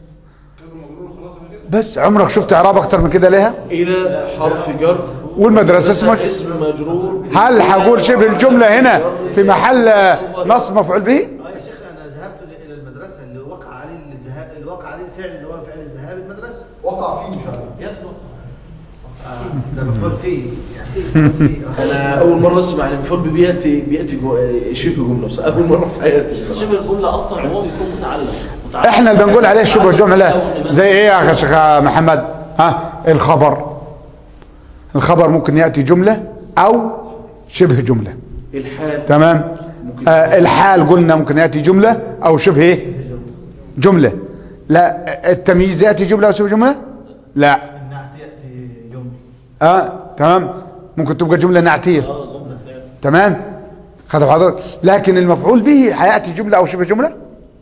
بس عمرك شفت اعراب اكتر من كده ليها إلى حرف جر والمدرسة اسمه اسم مجرور هل هقول شبه الجملة هنا في محل نصب مفعول به اه يا شيخ انا ذهبت الى المدرسه اللي وقع عليه الذهاب اللي وقع عليه الفعل اللي هو فعل الذهاب المدرسه وقع فيه مش عارف ده مفعول فيه يعني أنا أول مرة أسمع عن المفعول به بيأتي بيأتي جو- شبه جملة بس أول مرة في حياتي شبه الجمله اصلا عموما يكون متعلق متعلق. احنا اللي بنقول عليه شبه جملة زي ايه يا شيخ محمد ها الخبر الخبر ممكن يأتي جملة او شبه جملة الحال تمام آه الحال قلنا ممكن يأتي جملة او شبه ايه جملة لا التمييز يأتي جملة او شبه جملة لا النعت ياتي يوم اه تمام ممكن تبقى جملة نعتية تمام خذ حضرتك لكن المفعول به هيأتي جملة او شبه جملة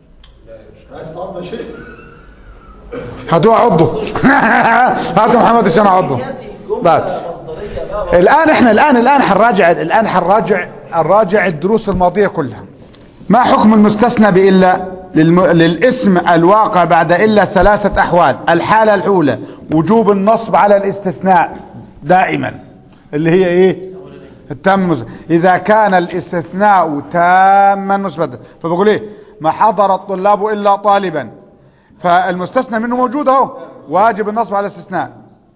هاتوا عضه هاتوا محمد عشان عضه ياتي جمله بعد. مصدريه بقى الآن احنا الآن الآن حنراجع الآن حنراجع الراجع الدروس الماضية كلها ما حكم المستثنى بإلا للم... للاسم الواقع بعد إلا ثلاثة أحوال الحالة الأولى وجوب النصب على الاستثناء دائما اللي هي إيه التام المس- إذا كان الاستثناء تاما مثبتا فبقول إيه ما حضر الطلاب إلا طالبا فالمستثنى منه موجود اهو واجب النصب على الاستثناء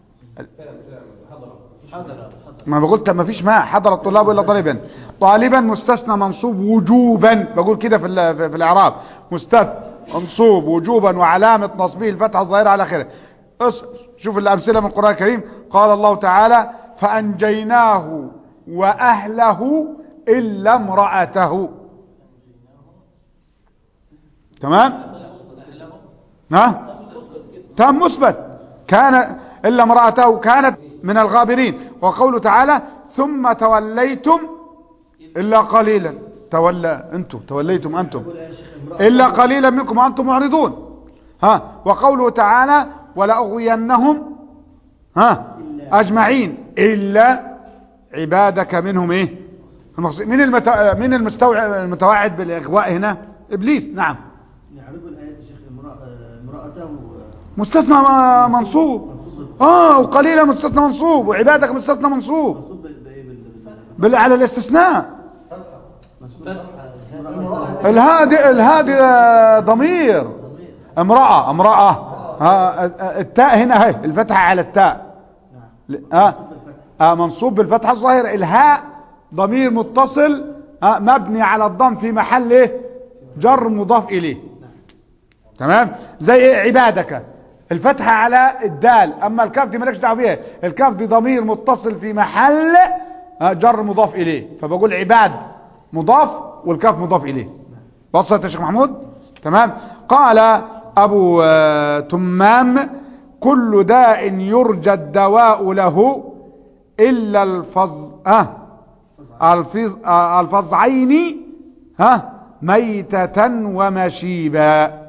ما بقول طب ما فيش ما حضر الطلاب الا طالبا طالبا مستثنى منصوب وجوبا بقول كده في ال- في, في الاعراب مستثنى منصوب وجوبا وعلامه نصبه الفتحه الظاهره على اخره اس- شوف الامثله من القران الكريم قال الله تعالى فانجيناه واهله الا امراته تمام ها تام مثبت كان إلا امرأته كانت من الغابرين وقوله تعالى ثم توليتم إلا قليلا تولى أنتم توليتم أنتم إلا قليلا منكم وأنتم معرضون ها وقوله تعالى ولأغوينهم ها أجمعين إلا عبادك منهم إيه المقصود- مين المت... مين المستوعب المتوعد بالإغواء هنا إبليس نعم يعرفوا الآيات يا شيخ امرأة- امرأته مستثنى م- منصوب اه وقليلا مستثنى منصوب وعبادك مستثنى منصوب منصوب بال- بإيه بال- بال- بال على الاستثناء منصوب الهادي الهادي آه، ضمير امرأة امرأة ها آه، التاء هنا اهي الفتحة على التاء ل- اه آه، منصوب بالفتحة الظاهرة الهاء ضمير متصل آه، مبني على الضم في محل ايه جر مضاف اليه تمام زي ايه عبادك الفتحة على الدال اما الكاف دي مالكش دعوه بيها الكاف دي ضمير متصل في محل آه، جر مضاف اليه فبقول عباد مضاف والكاف مضاف اليه وصلت يا شيخ محمود تمام قال ابو آه، تمام كل داء يرجى الدواء له الا الفظ آه الفظ آه الفظعين ها ميتة ومشيبا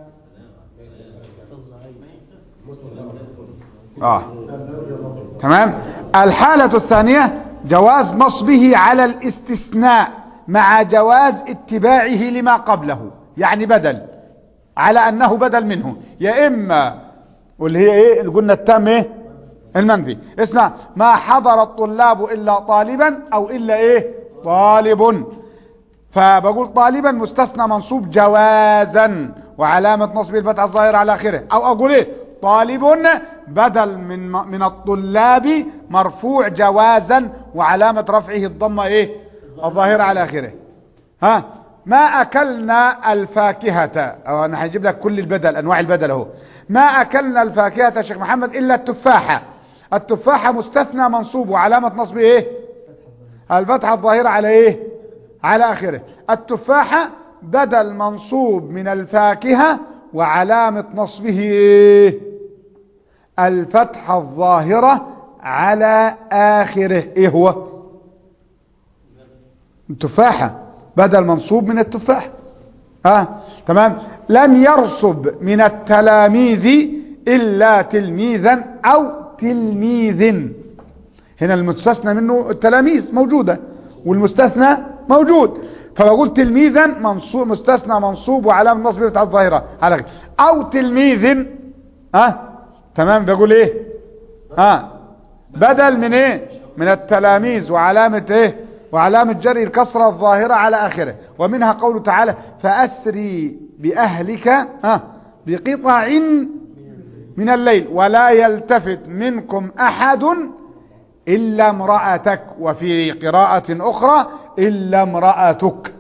اه تمام الحالة الثانية جواز نصبه على الاستثناء مع جواز اتباعه لما قبله يعني بدل على انه بدل منه يا اما واللي هي ايه اللي قلنا التام ايه المنفي اسمع ما حضر الطلاب الا طالبا او الا ايه طالب فبقول طالبا مستثنى منصوب جوازا وعلامة نصبه الفتحة الظاهرة على آخره أو أقول إيه طالب بدل من من الطلاب مرفوع جوازا وعلامة رفعه الضمة إيه الظاهرة على آخره ها ما أكلنا الفاكهة أو أنا هجيب لك كل البدل أنواع البدل أهو ما أكلنا الفاكهة يا شيخ محمد إلا التفاحة التفاحة مستثنى منصوب وعلامة نصبه إيه الفتحة الظاهرة على ايه على اخره التفاحة بدل منصوب من الفاكهة وعلامة نصبه ايه الفتحة الظاهرة على اخره ايه هو التفاحة بدل منصوب من التفاح ها تمام لم يرسب من التلاميذ الا تلميذا او تلميذ هنا المستثنى منه التلاميذ موجودة والمستثنى موجود فبقول تلميذا منصوب مستثنى منصوب وعلامة نصب بتاع الظاهرة على غير. او تلميذ ها تمام بقول ايه ها بدل من ايه من التلاميذ وعلامة ايه وعلامة جري الكسرة الظاهرة على اخره ومنها قوله تعالى فاسري باهلك ها بقطع من الليل ولا يلتفت منكم احد إلا امرأتك وفي قراءة أخرى إلا امرأتك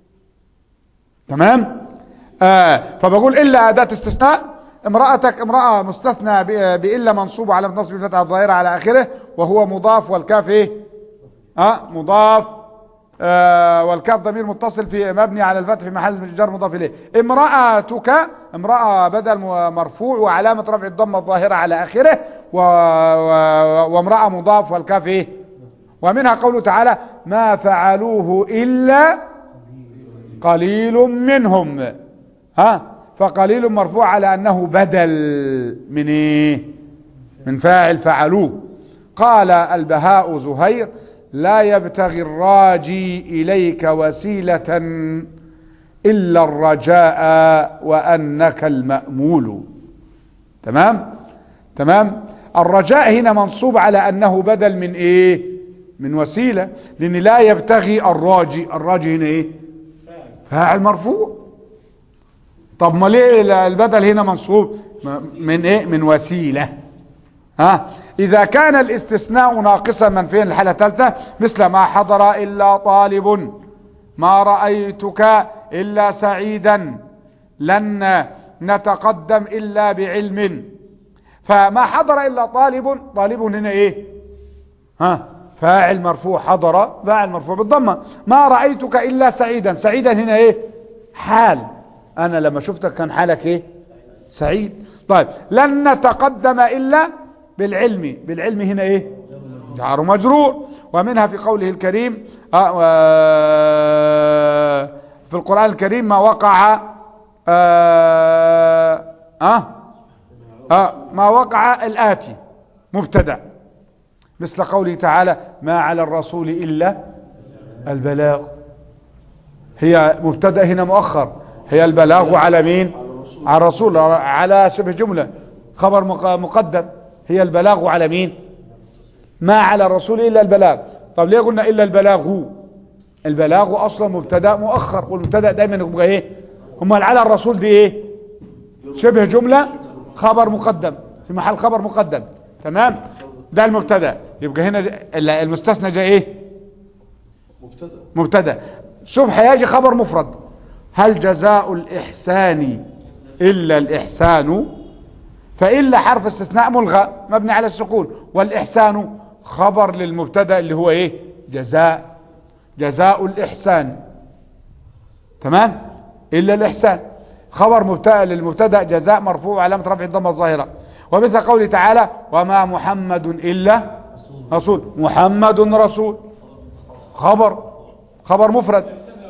تمام آه فبقول إلا أداة استثناء امرأتك امرأة مستثنى ب- بإلا منصوب على نصب الفتحة الظاهرة على آخره وهو مضاف والكاف إيه آه مضاف آه والكاف ضمير متصل في مبني على الفتح في محل جر مضاف إليه امرأتك امرأة بدل م- مرفوع وعلامة رفع الضمة الظاهرة على آخره و... و... وامرأة مضاف والكاف إيه ومنها قوله تعالى ما فعلوه إلا قليل منهم ها فقليل مرفوع على أنه بدل من إيه من فاعل فعلوه قال البهاء زهير لا يبتغي الراجي إليك وسيلة إلا الرجاء وأنك المأمول تمام تمام الرجاء هنا منصوب على أنه بدل من إيه من وسيلة لأن لا يبتغي الراجي الراجي هنا إيه فاعل مرفوع طب ما ليه البدل هنا منصوب م- من إيه من وسيلة ها إذا كان الاستثناء ناقصا منفيا الحالة الثالثة مثل ما حضر إلا طالب ما رأيتك إلا سعيدا لن نتقدم إلا بعلم فما حضر إلا طالب طالب هنا إيه ها فاعل مرفوع حضر فاعل مرفوع بالضمة ما رأيتك إلا سعيدا سعيدا هنا إيه حال انا لما شفتك كان حالك ايه سعيد طيب لن نتقدم الا بالعلم بالعلم هنا ايه جار مجرور ومنها في قوله الكريم آه آه في القرآن الكريم ما وقع آه آه آه ما وقع الآتي مبتدأ مثل قوله تعالى ما على الرسول إلا البلاغ هي مبتدأ هنا مؤخر هي البلاغ على مين على الرسول على شبه جملة خبر مق- مقدم هي البلاغ على مين ما على الرسول إلا البلاغ طب ليه قلنا إلا البلاغ البلاغ أصلا مبتدأ مؤخر والمبتدأ دايما يبقى إيه هم على الرسول دي إيه شبه جملة خبر مقدم في محل خبر مقدم تمام ده المبتدا يبقى هنا ال- المستثنى جاء ايه مبتدا مبتدا شوف هيجي خبر مفرد هل جزاء الإحسان إلا الإحسان فإلا حرف استثناء ملغى مبني على السكون والإحسان خبر للمبتدا اللي هو إيه جزاء جزاء الإحسان تمام إلا الإحسان خبر مبتدا للمبتدا جزاء مرفوع علامة رفع الضمة الظاهرة ومثل قوله تعالى وما محمد إلا رسول محمد رسول خبر خبر مفرد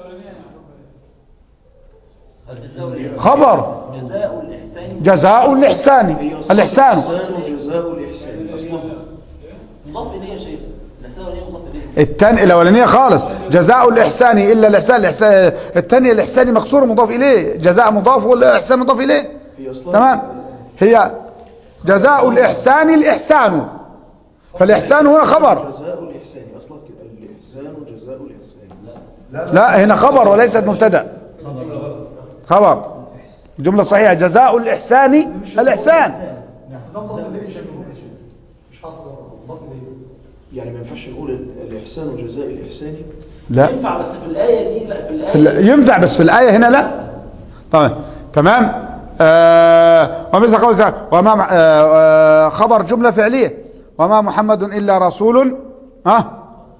خبر جزاء الإحسان جزاء الإحسان الإحسان الإحسان جزاء الإحسان أصلا مضاف إليه يا شيخ الإحسان إليه مضاف إليه التاني الأولانية خالص جزاء الإحسان إلا الإحسان الإحسان الثانية الإحسان مكسور مضاف إليه جزاء مضاف والإحسان مضاف إليه هي أصلا تمام هي جزاء الإحسان الإحسان فالإحسان هو خبر جزاء الإحسان أصلا كده الإحسان جزاء الإحسان لا هنا خبر وليست مبتدا خبر جملة صحيحة جزاء الإحسان الإحسان يعني ما ينفعش نقول الإحسان وجزاء الإحسان لا ينفع بس في الآية دي لا في الآية في ال- ينفع بس في الآية هنا لا طبعا تمام آه ومثل قول تعالى وما مع- آه آه خبر جملة فعلية وما محمد إلا رسول ها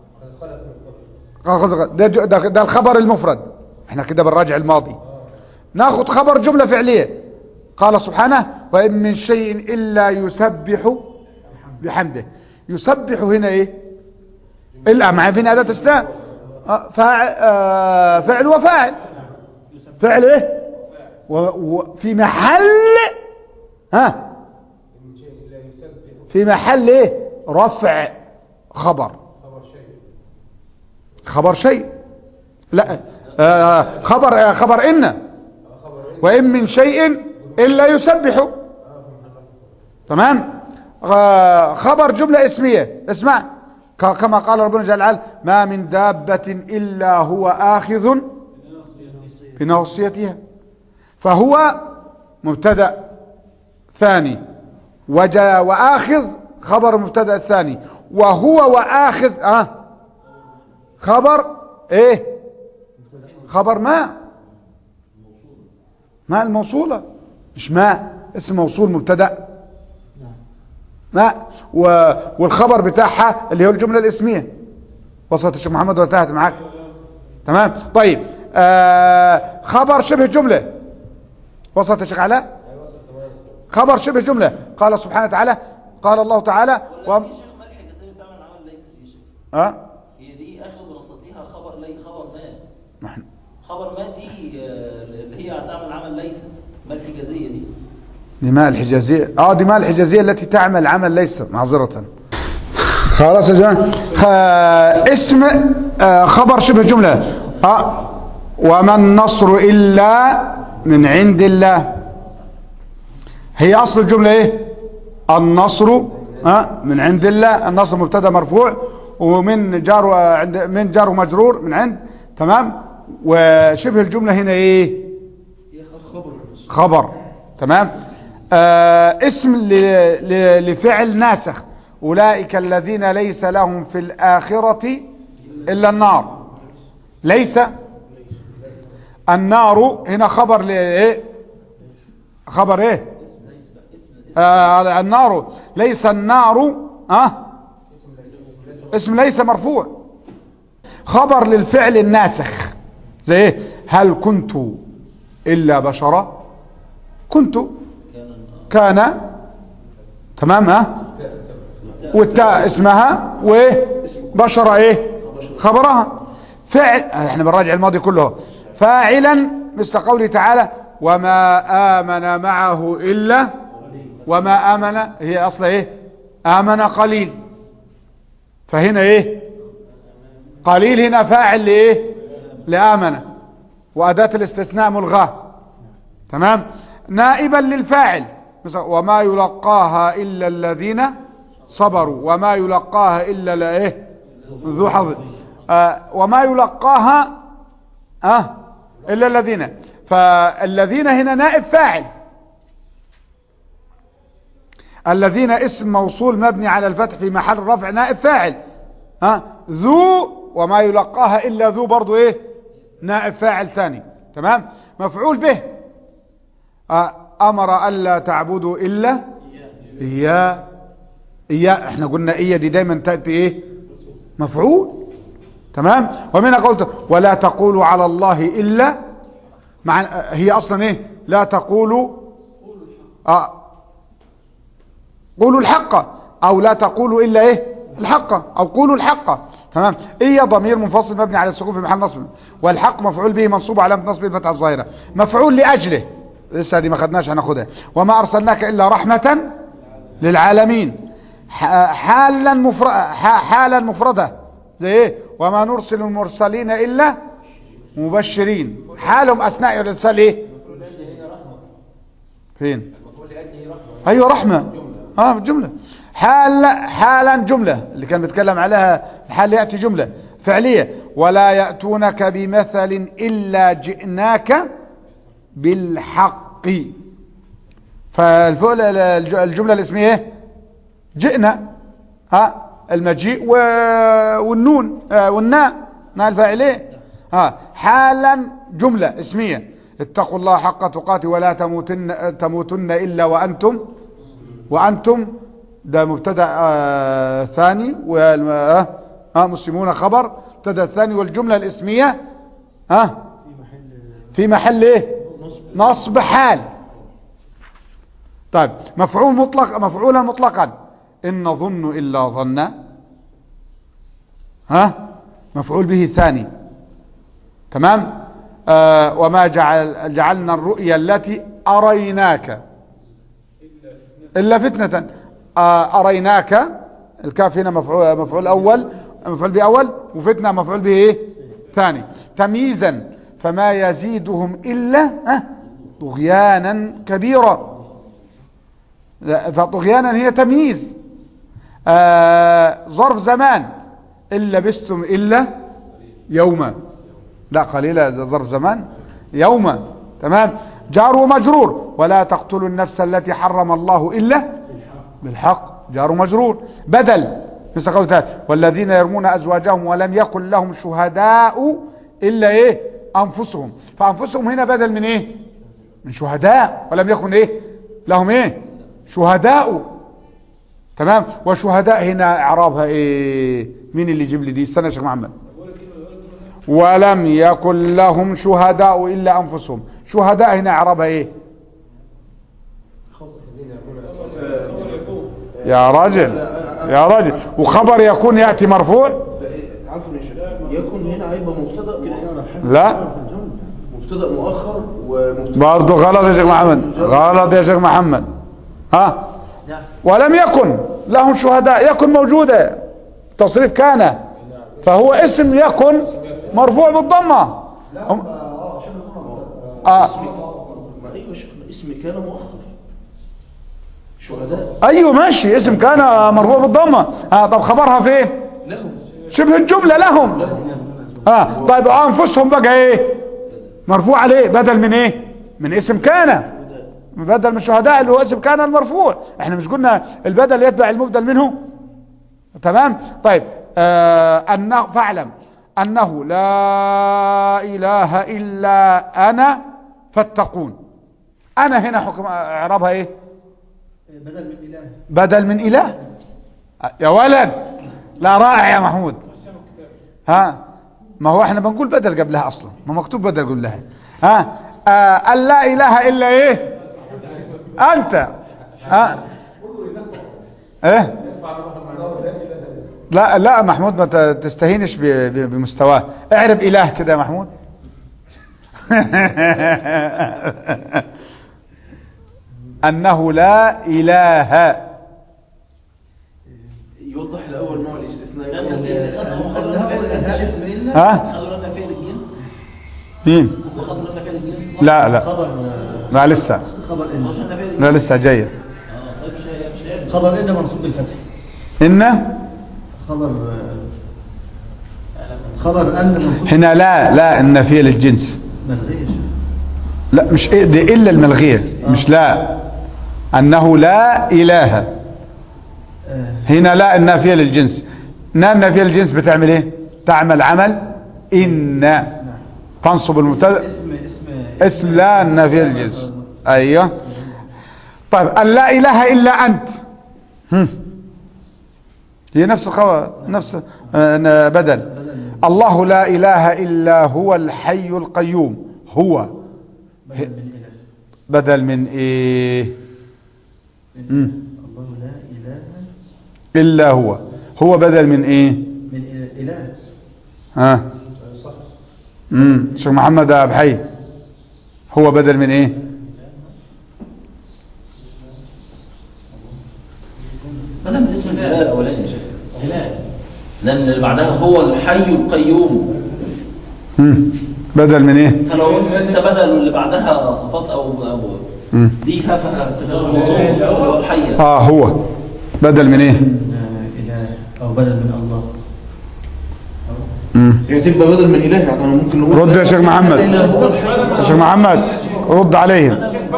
ده, ج- ده, ده الخبر المفرد احنا كده بنراجع الماضي ناخذ خبر جملة فعلية قال سبحانه وإن من شيء إلا يسبح بحمده يسبح هنا ايه إلا مع فين أداة استاء آه، فاعل آه، فعل وفاعل فعل ايه و- وفي محل ها في محل ايه رفع خبر خبر شيء لا آه، خبر آه، خبر إن وإن من شيء إلا يسبح تمام آه، خبر جملة اسمية اسمع ك- كما قال ربنا جل وعلا ما من دابة إلا هو آخذ بناصيتها فهو مبتدا ثاني وجا وآخذ خبر مبتدا الثاني وهو وآخذ آه خبر ايه خبر ما ما الموصولة مش ما اسم موصول مبتدا ما و... والخبر بتاعها اللي هو الجملة الاسمية وصلت الشيخ محمد وانتهت معاك تمام طيب آه خبر شبه جملة وصلت الشيخ علاء خبر شبه جملة قال سبحانه وتعالى قال الله تعالى و... ولا في شيخ ملح الجزائري بتعمل عمل ليس دي شيخ آه؟ هي دي آخر وسطها خبر لي خبر ما نحن خبر ما دي آه، اللي هي هتعمل عمل ليس ملح الجزية دي دماء الحجازية اه دماء الحجازية التي تعمل عمل ليس معذرة خلاص يا جماعة آه اسم آه خبر شبه جملة آه وما النصر إلا من عند الله هي أصل الجملة إيه النصر آه من عند الله النصر مبتدا مرفوع ومن جار و- عند من جار ومجرور من عند تمام وشبه الجملة هنا إيه خبر تمام آه اسم ل... ل... لفعل ناسخ أولئك الذين ليس لهم في الآخرة إلا النار ليس النار هنا خبر لإيه خبر إيه آه النار ليس النار آه اسم ليس مرفوع خبر للفعل الناسخ زي ايه هل كنت إلا بشرا كنت كان تمام ها والتاء اسمها وبشر ايه خبرها فعل احنا بنراجع الماضي كله فاعلا مثل قوله تعالى وما آمن معه إلا وما آمن هي أصلا ايه آمن قليل فهنا ايه قليل هنا فاعل لايه لآمن وأداة الاستثناء ملغاه تمام نائبا للفاعل مثلا وما يلقاها إلا الذين صبروا وما يلقاها إلا لا ايه ذو حظ آه وما يلقاها آه إلا الذين فالذين هنا نائب فاعل الذين اسم موصول مبني على الفتح في محل رفع نائب فاعل ها ذو وما يلقاها إلا ذو برضو ايه نائب فاعل ثاني تمام مفعول به آه أمر ألا تعبدوا إلا إياه إياه احنا قلنا إياه دي دايما تأتي ايه مفعول تمام ومن قلت ولا تقولوا على الله إلا مع هي أصلا ايه لا تقولوا آه قولوا الحق أو لا تقولوا إلا ايه الحق أو قولوا الحق تمام إيه ضمير منفصل مبني على السكون في محل نصب والحق مفعول به منصوب على نصب الفتحة الظاهرة مفعول لأجله لسه دي ما خدناش هناخدها وما أرسلناك إلا رحمة للعالمين حالا مفرد حالا مفردة زي ايه وما نرسل المرسلين إلا مبشرين حالهم أثناء الإرسال ايه فين أيوة رحمة اه جملة حال حالا جملة اللي كان بيتكلم عليها الحال يأتي جملة فعلية ولا يأتونك بمثل إلا جئناك بالحق فالجملة الاسمية ايه جئنا ها المجيء و... والنون آه والناء ناء الفاعلين ها حالا جملة اسمية اتقوا الله حق تقاته ولا تموتن تموتن إلا وأنتم وأنتم ده مبتدا آه ثاني آه آه مسلمون خبر مبتدا الثاني والجملة الاسمية ها آه في محل ايه نصب حال طيب مفعول مطلق مفعولا مطلقا إن نظن إلا ظنا ها مفعول به ثاني تمام آه وما جعل جعلنا الرؤيا التي أريناك إلا فتنة آه أريناك الكاف هنا مفعول, مفعول أول مفعول به أول وفتنة مفعول به إيه ثاني تمييزا فما يزيدهم إلا آه طغيانا كبيرا فطغيانا هي تمييز آه ظرف زمان إن لبستم إلا يوما لا قليلا ظرف زمان يوما تمام جار ومجرور ولا تقتلوا النفس التي حرم الله إلا بالحق جار ومجرور بدل مثل قول تعالى والذين يرمون أزواجهم ولم يكن لهم شهداء إلا إيه أنفسهم فأنفسهم هنا بدل من إيه من شهداء ولم يكن إيه لهم إيه شهداء تمام وشهداء هنا اعرابها ايه مين اللي يجيب لي دي استنى يا شيخ محمد ولم يكن لهم شهداء الا انفسهم شهداء هنا اعرابها ايه يا راجل يا راجل وخبر يكون ياتي مرفوع عفوا يا شيخ يكن هنا هيبقى مبتدا مؤخر لا مبتدا مؤخر ومبتدا برضه غلط يا شيخ محمد غلط يا شيخ محمد ها ولم يكن لهم شهداء يكن موجودة تصريف كان فهو اسم يكن مرفوع بالضمة هم- آه. ما ايوه يا شيخ اسم كان مؤخر شهداء ايوه ماشي اسم كان مرفوع بالضمة آه طب خبرها فين لهم شبه الجملة لهم اه طيب انفسهم بقى ايه مرفوع عليه بدل من ايه من اسم كان بدل من الشهداء اللي هو اسم كان المرفوع احنا مش قلنا البدل يتبع المبدل منه تمام طيب آه انه فاعلم انه لا اله الا انا فاتقون انا هنا حكم اعرابها ايه بدل من إله بدل من اله يا ولد لا رائع يا محمود ها ما هو احنا بنقول بدل قبلها اصلا ما مكتوب بدل قبلها ها آه أن لا إله إلا إيه أنت آه. إيه لا لا محمود ما ت- تستهينش ب- ب- بمستواه اعرب إله كده يا محمود أنه لا إله يوضح الأول نوع الاستثناء لأن في خطأ أنه إله اسم إلا ها خدوا لنا فعل الجنس مين وخدوا لنا فعل الجنس لا لا خبر لا لسه خبر إن خدوا لنا فعل لا الجنس لسه جاية اه طيب مش مش عارف. خبر إن منصوب بالفتح إن خبر خبر أن منصوب هنا لا لا إن فيه للجنس ملغيش لا مش إيه دي إلا الملغية مش لا أنه لا إله آه، هنا لا النافية للجنس نا النافية للجنس بتعمل ايه تعمل عمل إن تنصب المبتدا اسم اسم اسم لا النافية للجنس ايوه طيب أن لا إله إلا أنت هم. هي نفس الخبر نفس آه، بدل الله لا إله إلا هو الحي القيوم هو بدل من إله بدل من إيه مم. الله لا إله إلا هو هو بدل من إيه من إله- إله ها امم شيخ محمد ابو حي هو بدل من ايه بدل من اسم الجلال الاولاني يا شيخ هنا لان اللي بعدها هو الحي القيوم مم. بدل من ايه فلو قلت انت بدل اللي بعدها صفات او او مم. دي فتبقى هو الحي اه هو بدل من ايه آه، إله أو بدل من الله مم. هي تبقى بدل من إله يعني أنا ممكن نقول رد يا شيخ محمد إلا هو الحي يا شيخ محمد رد عليهم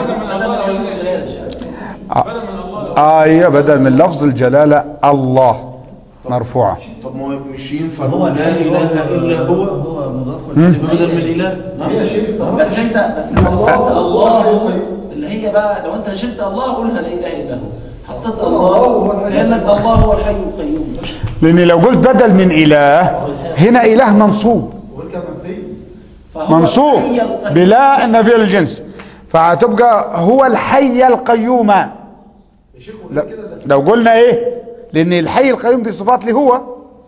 آه ايوه بدل من لفظ الجلالة الله مرفوعة طب ما هو مش ينفع نقول لا إله إلا هو هو مضاف مم. تبقى بدل من إله بس انت بس الله الله اللي هي بقى لو انت شلت الله قولها لا اله الا هو حطيت الله كانك الله هو الحي القيوم لان لو قلت بدل من اله هنا اله منصوب فهو منصوب الحي القيوم. بلا النفي للجنس فهتبقى هو الحي القيوم لا- لو قلنا ايه لان الحي القيوم دي صفات لي هو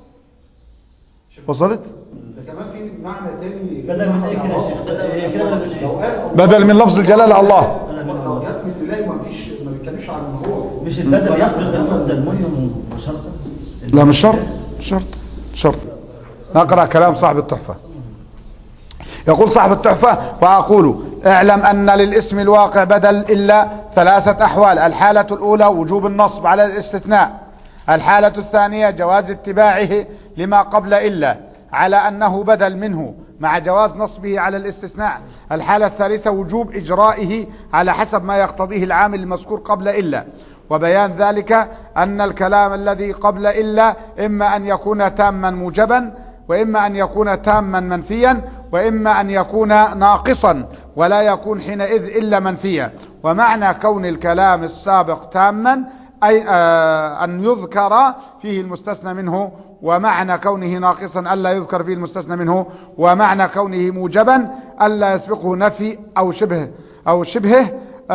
وصلت كمان في معنى تاني بدل من إيه كده يا شيخ بدل إيه كده بدل من إيه لو قال بدل من لفظ الجلالة الله بدل من لو الله جت من تلاقي ما فيش ما بيتكلمش عن الموضوع مش البدل يسبق المبدل منه مباشرة لا مش شرط مش شرط مش شرط نقرأ كلام صاحب التحفة يقول صاحب التحفة وأقول اعلم أن للاسم الواقع بدل إلا ثلاثة أحوال الحالة الأولى وجوب النصب على الاستثناء الحالة الثانية جواز اتباعه لما قبل إلا على أنه بدل منه مع جواز نصبه على الاستثناء الحالة الثالثة وجوب إجرائه على حسب ما يقتضيه العامل المذكور قبل إلا وبيان ذلك أن الكلام الذي قبل إلا إما أن يكون تاما موجبا وإما أن يكون تاما منفيا وإما أن يكون ناقصا ولا يكون حينئذ إلا منفيا ومعنى كون الكلام السابق تاما أي آه أن يذكر فيه المستثنى منه ومعنى كونه ناقصا ألا يذكر فيه المستثنى منه ومعنى كونه موجبا ألا يسبقه نفي أو شبه أو شبهه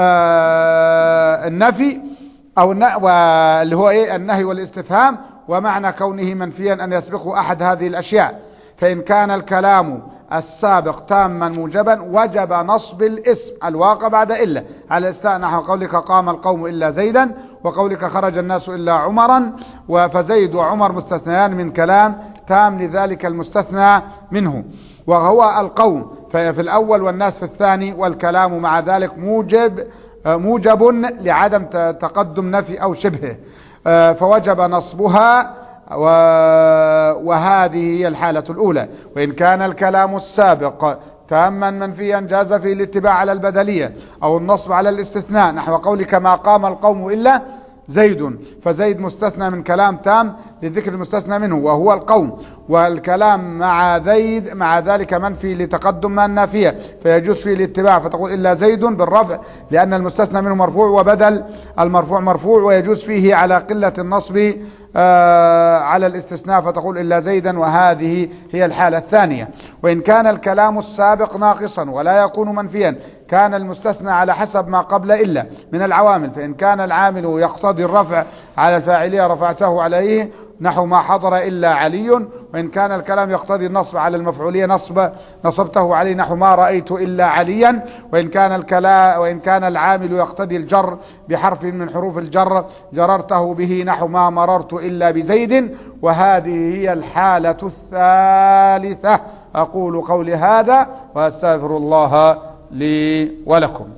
آه النفي أو الن... واللي هو إيه النهي والاستفهام ومعنى كونه منفيا أن يسبقه أحد هذه الأشياء فإن كان الكلام السابق تاما موجبا وجب نصب الاسم الواقع بعد إلا على استاء نحو قولك قام القوم إلا زيدا وقولك خرج الناس إلا عمرا فزيد وعمر مستثنيان من كلام تام لذلك المستثنى منه وهو القوم ففي الأول والناس في الثاني والكلام مع ذلك موجب موجب لعدم تقدم نفي أو شبهه فوجب نصبها وهذه هي الحالة الأولى وإن كان الكلام السابق تاما منفيا جاز فيه الاتباع على البدلية أو النصب على الاستثناء نحو قولك ما قام القوم إلا زيد فزيد مستثنى من كلام تام لذكر المستثنى منه وهو القوم والكلام مع زيد مع ذلك منفي لتقدم ما النافية فيجوز فيه الاتباع فتقول إلا زيد بالرفع لأن المستثنى منه مرفوع وبدل المرفوع مرفوع ويجوز فيه على قلة النصب آه على الاستثناء فتقول إلا زيدا وهذه هي الحالة الثانية وإن كان الكلام السابق ناقصا ولا يكون منفيا كان المستثنى على حسب ما قبل إلا من العوامل فإن كان العامل يقتضي الرفع على الفاعلية رفعته عليه نحو ما حضر إلا علي وإن كان الكلام يقتضي النصب على المفعولية نصب نصبته عليه نحو ما رأيت إلا عليا وإن كان الكلام وإن كان العامل يقتضي الجر بحرف من حروف الجر جررته به نحو ما مررت إلا بزيد وهذه هي الحالة الثالثة أقول قولي هذا وأستغفر الله لي ولكم